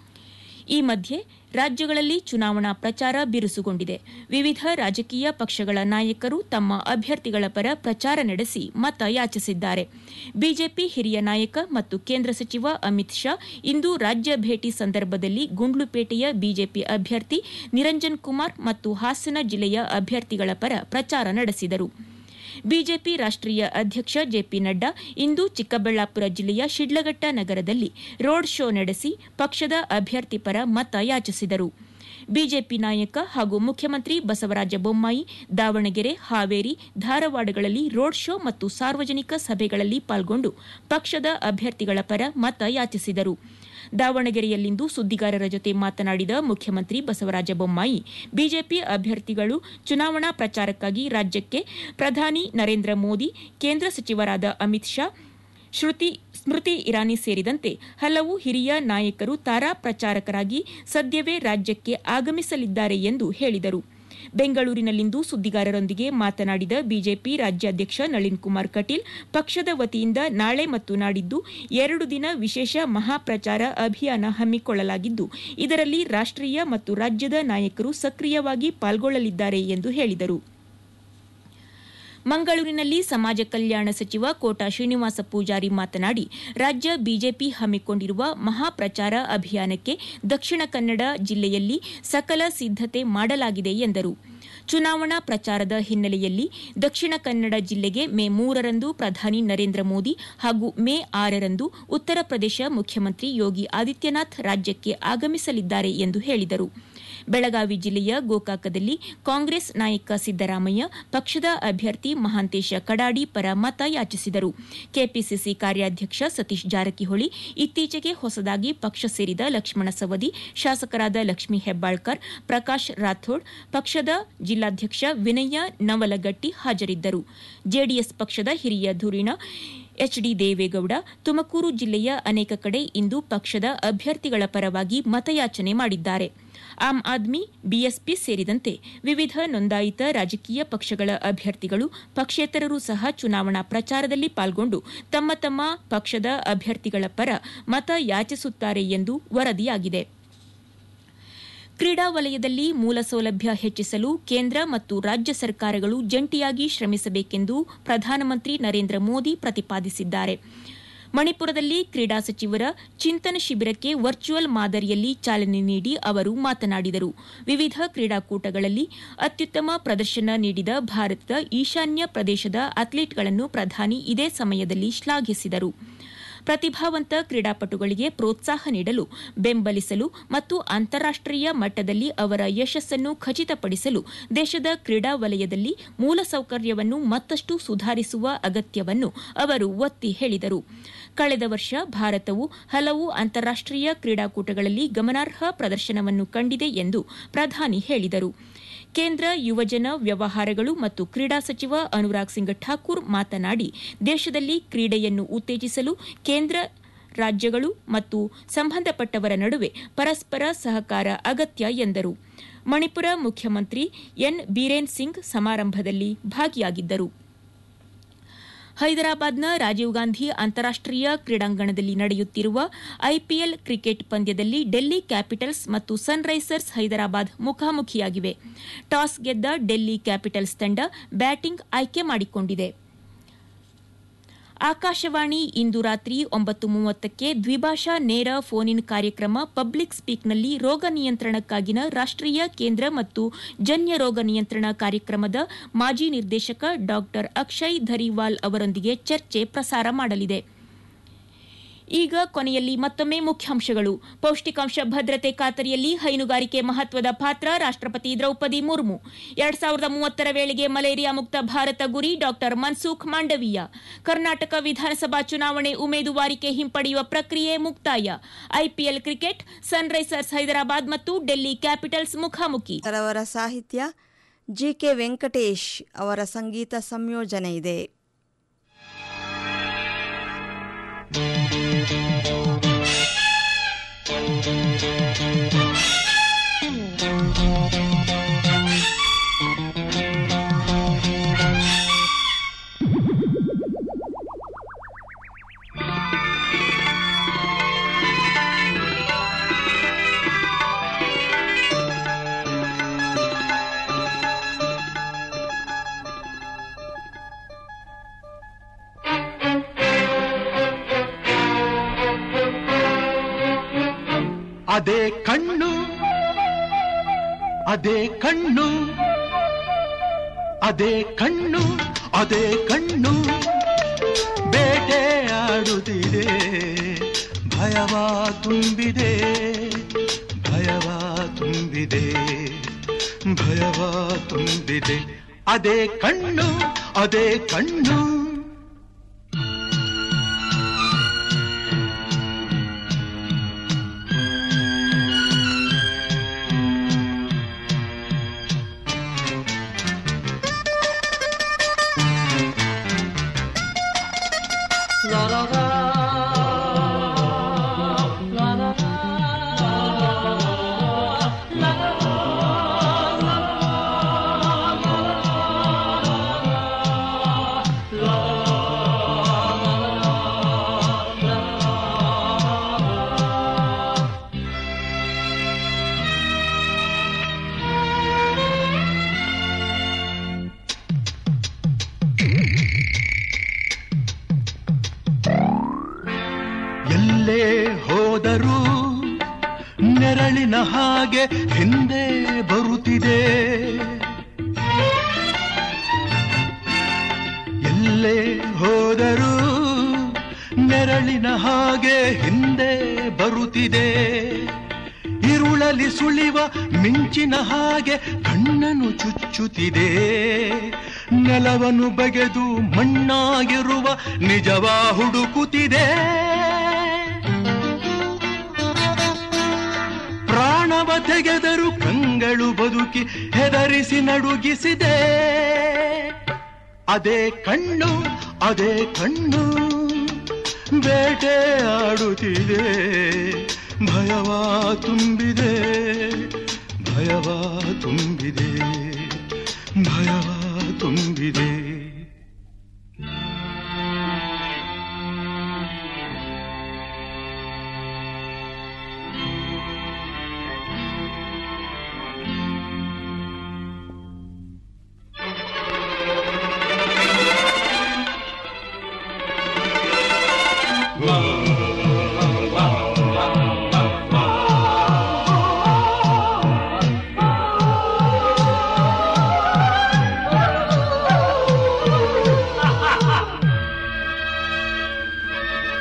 ಈ ಮಧ್ಯೆ ರಾಜ್ಯಗಳಲ್ಲಿ ಚುನಾವಣಾ ಪ್ರಚಾರ ಬಿರುಸುಗೊಂಡಿದೆ ವಿವಿಧ ರಾಜಕೀಯ ಪಕ್ಷಗಳ ನಾಯಕರು ತಮ್ಮ ಅಭ್ಯರ್ಥಿಗಳ ಪರ ಪ್ರಚಾರ ನಡೆಸಿ ಮತ ಯಾಚಿಸಿದ್ದಾರೆ ಬಿಜೆಪಿ ಹಿರಿಯ ನಾಯಕ ಮತ್ತು ಕೇಂದ್ರ ಸಚಿವ ಅಮಿತ್ ಶಾ ಇಂದು ರಾಜ್ಯ ಭೇಟಿ ಸಂದರ್ಭದಲ್ಲಿ ಗುಂಡ್ಲುಪೇಟೆಯ ಬಿಜೆಪಿ ಅಭ್ಯರ್ಥಿ ನಿರಂಜನ್ ಕುಮಾರ್ ಮತ್ತು ಹಾಸನ ಜಿಲ್ಲೆಯ ಅಭ್ಯರ್ಥಿಗಳ ಪರ ಪ್ರಚಾರ ನಡೆಸಿದರು ಬಿಜೆಪಿ ರಾಷ್ಟ್ರೀಯ ಅಧ್ಯಕ್ಷ ಜೆಪಿ ನಡ್ಡಾ ಇಂದು ಚಿಕ್ಕಬಳ್ಳಾಪುರ ಜಿಲ್ಲೆಯ ಶಿಡ್ಲಘಟ್ಟ ನಗರದಲ್ಲಿ ರೋಡ್ ಶೋ ನಡೆಸಿ ಪಕ್ಷದ ಅಭ್ಯರ್ಥಿ ಪರ ಮತ ಯಾಚಿಸಿದರು ಬಿಜೆಪಿ ನಾಯಕ ಹಾಗೂ ಮುಖ್ಯಮಂತ್ರಿ ಬಸವರಾಜ ಬೊಮ್ಮಾಯಿ ದಾವಣಗೆರೆ ಹಾವೇರಿ ಧಾರವಾಡಗಳಲ್ಲಿ ರೋಡ್ ಶೋ ಮತ್ತು ಸಾರ್ವಜನಿಕ ಸಭೆಗಳಲ್ಲಿ ಪಾಲ್ಗೊಂಡು ಪಕ್ಷದ ಅಭ್ಯರ್ಥಿಗಳ ಪರ ಮತ ಯಾಚಿಸಿದರು ದಾವಣಗೆರೆಯಲ್ಲಿಂದು ಸುದ್ದಿಗಾರರ ಜೊತೆ ಮಾತನಾಡಿದ ಮುಖ್ಯಮಂತ್ರಿ ಬಸವರಾಜ ಬೊಮ್ಮಾಯಿ ಬಿಜೆಪಿ ಅಭ್ಯರ್ಥಿಗಳು ಚುನಾವಣಾ ಪ್ರಚಾರಕ್ಕಾಗಿ ರಾಜ್ಯಕ್ಕೆ ಪ್ರಧಾನಿ ನರೇಂದ್ರ ಮೋದಿ ಕೇಂದ್ರ ಸಚಿವರಾದ ಅಮಿತ್ ಶಾ ಶ್ರುತಿ ಸ್ಮೃತಿ ಇರಾನಿ ಸೇರಿದಂತೆ ಹಲವು ಹಿರಿಯ ನಾಯಕರು ತಾರಾ ಪ್ರಚಾರಕರಾಗಿ ಸದ್ಯವೇ ರಾಜ್ಯಕ್ಕೆ ಆಗಮಿಸಲಿದ್ದಾರೆ ಎಂದು ಹೇಳಿದರು ಬೆಂಗಳೂರಿನಲ್ಲಿಂದು ಸುದ್ದಿಗಾರರೊಂದಿಗೆ ಮಾತನಾಡಿದ ಬಿಜೆಪಿ ರಾಜ್ಯಾಧ್ಯಕ್ಷ ನಳಿನ್ ಕುಮಾರ್ ಕಟೀಲ್ ಪಕ್ಷದ ವತಿಯಿಂದ ನಾಳೆ ಮತ್ತು ನಾಡಿದ್ದು ಎರಡು ದಿನ ವಿಶೇಷ ಮಹಾಪ್ರಚಾರ ಅಭಿಯಾನ ಹಮ್ಮಿಕೊಳ್ಳಲಾಗಿದ್ದು ಇದರಲ್ಲಿ ರಾಷ್ಟ್ರೀಯ ಮತ್ತು ರಾಜ್ಯದ ನಾಯಕರು ಸಕ್ರಿಯವಾಗಿ ಪಾಲ್ಗೊಳ್ಳಲಿದ್ದಾರೆ ಎಂದು ಹೇಳಿದರು ಮಂಗಳೂರಿನಲ್ಲಿ ಸಮಾಜ ಕಲ್ಯಾಣ ಸಚಿವ ಕೋಟಾ ಶ್ರೀನಿವಾಸ ಪೂಜಾರಿ ಮಾತನಾಡಿ ರಾಜ್ಯ ಬಿಜೆಪಿ ಹಮ್ಮಿಕೊಂಡಿರುವ ಮಹಾಪ್ರಚಾರ ಅಭಿಯಾನಕ್ಕೆ ದಕ್ಷಿಣ ಕನ್ನಡ ಜಿಲ್ಲೆಯಲ್ಲಿ ಸಕಲ ಸಿದ್ದತೆ ಮಾಡಲಾಗಿದೆ ಎಂದರು ಚುನಾವಣಾ ಪ್ರಚಾರದ ಹಿನ್ನೆಲೆಯಲ್ಲಿ ದಕ್ಷಿಣ ಕನ್ನಡ ಜಿಲ್ಲೆಗೆ ಮೇ ಮೂರರಂದು ಪ್ರಧಾನಿ ನರೇಂದ್ರ ಮೋದಿ ಹಾಗೂ ಮೇ ಆರರಂದು ಉತ್ತರ ಪ್ರದೇಶ ಮುಖ್ಯಮಂತ್ರಿ ಯೋಗಿ ಆದಿತ್ಯನಾಥ್ ರಾಜ್ಯಕ್ಕೆ ಆಗಮಿಸಲಿದ್ದಾರೆ ಎಂದು ಹೇಳಿದರು ಬೆಳಗಾವಿ ಜಿಲ್ಲೆಯ ಗೋಕಾಕದಲ್ಲಿ ಕಾಂಗ್ರೆಸ್ ನಾಯಕ ಸಿದ್ದರಾಮಯ್ಯ ಪಕ್ಷದ ಅಭ್ಯರ್ಥಿ ಮಹಾಂತೇಶ ಕಡಾಡಿ ಪರ ಮತ ಯಾಚಿಸಿದರು ಕೆಪಿಸಿಸಿ ಕಾರ್ಯಾಧ್ಯಕ್ಷ ಸತೀಶ್ ಜಾರಕಿಹೊಳಿ ಇತ್ತೀಚೆಗೆ ಹೊಸದಾಗಿ ಪಕ್ಷ ಸೇರಿದ ಲಕ್ಷ್ಮಣ ಸವದಿ ಶಾಸಕರಾದ ಲಕ್ಷ್ಮೀ ಹೆಬ್ಬಾಳ್ಕರ್ ಪ್ರಕಾಶ್ ರಾಥೋಡ್ ಪಕ್ಷದ ಜಿಲ್ಲಾಧ್ಯಕ್ಷ ವಿನಯ ನವಲಗಟ್ಟಿ ಹಾಜರಿದ್ದರು ಜೆಡಿಎಸ್ ಪಕ್ಷದ ಹಿರಿಯ ಧುರೀಣ ಎಚ್ಡಿ ದೇವೇಗೌಡ ತುಮಕೂರು ಜಿಲ್ಲೆಯ ಅನೇಕ ಕಡೆ ಇಂದು ಪಕ್ಷದ ಅಭ್ಯರ್ಥಿಗಳ ಪರವಾಗಿ ಮತಯಾಚನೆ ಮಾಡಿದ್ದಾರೆ ಆಮ್ ಆದ್ಮಿ ಬಿಎಸ್ಪಿ ಸೇರಿದಂತೆ ವಿವಿಧ ನೋಂದಾಯಿತ ರಾಜಕೀಯ ಪಕ್ಷಗಳ ಅಭ್ಯರ್ಥಿಗಳು ಪಕ್ಷೇತರರು ಸಹ ಚುನಾವಣಾ ಪ್ರಚಾರದಲ್ಲಿ ಪಾಲ್ಗೊಂಡು ತಮ್ಮ ತಮ್ಮ ಪಕ್ಷದ ಅಭ್ಯರ್ಥಿಗಳ ಪರ ಮತ ಯಾಚಿಸುತ್ತಾರೆ ಎಂದು ವರದಿಯಾಗಿದೆ ಕ್ರೀಡಾ ವಲಯದಲ್ಲಿ ಮೂಲ ಸೌಲಭ್ಯ ಹೆಚ್ಚಿಸಲು ಕೇಂದ್ರ ಮತ್ತು ರಾಜ್ಯ ಸರ್ಕಾರಗಳು ಜಂಟಿಯಾಗಿ ಶ್ರಮಿಸಬೇಕೆಂದು ಪ್ರಧಾನಮಂತ್ರಿ ನರೇಂದ್ರ ಮೋದಿ ಪ್ರತಿಪಾದಿಸಿದ್ದಾರೆ ಮಣಿಪುರದಲ್ಲಿ ಕ್ರೀಡಾ ಸಚಿವರ ಚಿಂತನ ಶಿಬಿರಕ್ಕೆ ವರ್ಚುವಲ್ ಮಾದರಿಯಲ್ಲಿ ಚಾಲನೆ ನೀಡಿ ಅವರು ಮಾತನಾಡಿದರು ವಿವಿಧ ಕ್ರೀಡಾಕೂಟಗಳಲ್ಲಿ ಅತ್ಯುತ್ತಮ ಪ್ರದರ್ಶನ ನೀಡಿದ ಭಾರತದ ಈಶಾನ್ಯ ಪ್ರದೇಶದ ಅಥ್ಲೀಟ್ಗಳನ್ನು ಪ್ರಧಾನಿ ಇದೇ ಸಮಯದಲ್ಲಿ ಶ್ಲಾಘಿಸಿದರು ಪ್ರತಿಭಾವಂತ ಕ್ರೀಡಾಪಟುಗಳಿಗೆ ಪ್ರೋತ್ಸಾಹ ನೀಡಲು ಬೆಂಬಲಿಸಲು ಮತ್ತು ಅಂತಾರಾಷ್ಟೀಯ ಮಟ್ಟದಲ್ಲಿ ಅವರ ಯಶಸ್ಸನ್ನು ಖಚಿತಪಡಿಸಲು ದೇಶದ ಕ್ರೀಡಾ ವಲಯದಲ್ಲಿ ಮೂಲಸೌಕರ್ಯವನ್ನು ಮತ್ತಷ್ಟು ಸುಧಾರಿಸುವ ಅಗತ್ಯವನ್ನು ಅವರು ಒತ್ತಿ ಹೇಳಿದರು ಕಳೆದ ವರ್ಷ ಭಾರತವು ಹಲವು ಅಂತಾರಾಷ್ಟೀಯ ಕ್ರೀಡಾಕೂಟಗಳಲ್ಲಿ ಗಮನಾರ್ಹ ಪ್ರದರ್ಶನವನ್ನು ಕಂಡಿದೆ ಎಂದು ಪ್ರಧಾನಿ ಹೇಳಿದರು ಕೇಂದ್ರ ಯುವಜನ ವ್ಯವಹಾರಗಳು ಮತ್ತು ಕ್ರೀಡಾ ಸಚಿವ ಅನುರಾಗ್ ಸಿಂಗ್ ಠಾಕೂರ್ ಮಾತನಾಡಿ ದೇಶದಲ್ಲಿ ಕ್ರೀಡೆಯನ್ನು ಉತ್ತೇಜಿಸಲು ಕೇಂದ್ರ ರಾಜ್ಯಗಳು ಮತ್ತು ಸಂಬಂಧಪಟ್ಟವರ ನಡುವೆ ಪರಸ್ಪರ ಸಹಕಾರ ಅಗತ್ಯ ಎಂದರು ಮಣಿಪುರ ಮುಖ್ಯಮಂತ್ರಿ ಎನ್ ಬೀರೇನ್ ಸಿಂಗ್ ಸಮಾರಂಭದಲ್ಲಿ ಭಾಗಿಯಾಗಿದ್ದರು ಹೈದರಾಬಾದ್ನ ರಾಜೀವ್ ಗಾಂಧಿ ಅಂತಾರಾಷ್ಟೀಯ ಕ್ರೀಡಾಂಗಣದಲ್ಲಿ ನಡೆಯುತ್ತಿರುವ ಐಪಿಎಲ್ ಕ್ರಿಕೆಟ್ ಪಂದ್ಯದಲ್ಲಿ ಡೆಲ್ಲಿ ಕ್ಯಾಪಿಟಲ್ಸ್ ಮತ್ತು ಸನ್ರೈಸರ್ಸ್ ಹೈದರಾಬಾದ್ ಮುಖಾಮುಖಿಯಾಗಿವೆ ಟಾಸ್ ಗೆದ್ದ ಡೆಲ್ಲಿ ಕ್ಯಾಪಿಟಲ್ಸ್ ತಂಡ ಬ್ಯಾಟಿಂಗ್ ಆಯ್ಕೆ ಮಾಡಿಕೊಂಡಿದೆ ಆಕಾಶವಾಣಿ ಇಂದು ರಾತ್ರಿ ಒಂಬತ್ತು ಮೂವತ್ತಕ್ಕೆ ದ್ವಿಭಾಷಾ ನೇರ ಫೋನ್ ಇನ್ ಕಾರ್ಯಕ್ರಮ ಪಬ್ಲಿಕ್ ಸ್ಪೀಕ್ನಲ್ಲಿ ರೋಗ ನಿಯಂತ್ರಣಕ್ಕಾಗಿನ ರಾಷ್ಟೀಯ ಕೇಂದ್ರ ಮತ್ತು ಜನ್ಯ ರೋಗ ನಿಯಂತ್ರಣ ಕಾರ್ಯಕ್ರಮದ ಮಾಜಿ ನಿರ್ದೇಶಕ ಡಾ ಅಕ್ಷಯ್ ಧರಿವಾಲ್ ಅವರೊಂದಿಗೆ ಚರ್ಚೆ ಪ್ರಸಾರ ಮಾಡಲಿದೆ ಈಗ ಕೊನೆಯಲ್ಲಿ ಮತ್ತೊಮ್ಮೆ ಮುಖ್ಯಾಂಶಗಳು ಪೌಷ್ಟಿಕಾಂಶ ಭದ್ರತೆ ಖಾತರಿಯಲ್ಲಿ ಹೈನುಗಾರಿಕೆ ಮಹತ್ವದ ಪಾತ್ರ ರಾಷ್ಟ್ರಪತಿ ದ್ರೌಪದಿ ಮುರ್ಮು ಎರಡ್ ಸಾವಿರದ ಮೂವತ್ತರ ವೇಳೆಗೆ ಮಲೇರಿಯಾ ಮುಕ್ತ ಭಾರತ ಗುರಿ ಡಾಕ್ಟರ್ ಮನ್ಸುಖ್ ಮಾಂಡವೀಯ ಕರ್ನಾಟಕ ವಿಧಾನಸಭಾ ಚುನಾವಣೆ ಉಮೇದುವಾರಿಕೆ ಹಿಂಪಡೆಯುವ ಪ್ರಕ್ರಿಯೆ ಮುಕ್ತಾಯ ಐಪಿಎಲ್ ಕ್ರಿಕೆಟ್ ಸನ್ರೈಸರ್ಸ್ ಹೈದರಾಬಾದ್ ಮತ್ತು ಡೆಲ್ಲಿ ಕ್ಯಾಪಿಟಲ್ಸ್ ಮುಖಾಮುಖಿ ಅವರ ಸಾಹಿತ್ಯ ಜಿ ಕೆ ವೆಂಕಟೇಶ್ ಅವರ ಸಂಗೀತ ಸಂಯೋಜನೆ ಇದೆ ಅದೇ ಕಣ್ಣು ಅದೇ ಕಣ್ಣು ಅದೇ ಕಣ್ಣು ಅದೇ ಕಣ್ಣು ಬೇಟೆ ಆಡುತ್ತಿದೆ ಭಯವ ತುಂಬಿದೆ ಭಯವ ತುಂಬಿದೆ ಭಯವ ತುಂಬಿದೆ ಅದೇ ಕಣ್ಣು ಅದೇ ಕಣ್ಣು ಎಲ್ಲೇ ಹೋದರೂ ನೆರಳಿನ ಹಾಗೆ ಹಿಂದೆ ಬರುತ್ತಿದೆ ಎಲ್ಲೇ ಹೋದರೂ ನೆರಳಿನ ಹಾಗೆ ಹಿಂದೆ ಬರುತ್ತಿದೆ ಇರುಳಲಿ ಸುಳಿವ ಮಿಂಚಿನ ಹಾಗೆ ಕಣ್ಣನು ಚುಚ್ಚುತ್ತಿದೆ ನೆಲವನ್ನು ಬಗೆದು ಮಣ್ಣಾಗಿರುವ ನಿಜವ ಹುಡುಕುತ್ತಿದೆ ಪ್ರಾಣವ ತೆಗೆದರು ಕಂಗಳು ಬದುಕಿ ಹೆದರಿಸಿ ನಡುಗಿಸಿದೆ ಅದೇ ಕಣ್ಣು ಅದೇ ಕಣ್ಣು ಬೇಟೆ ಆಡುತ್ತಿದೆ ಭಯವ ತುಂಬಿದೆ ಭಯವ ತುಂಬಿದೆ ಭಯವ ತುಂಬಿದೆ Love.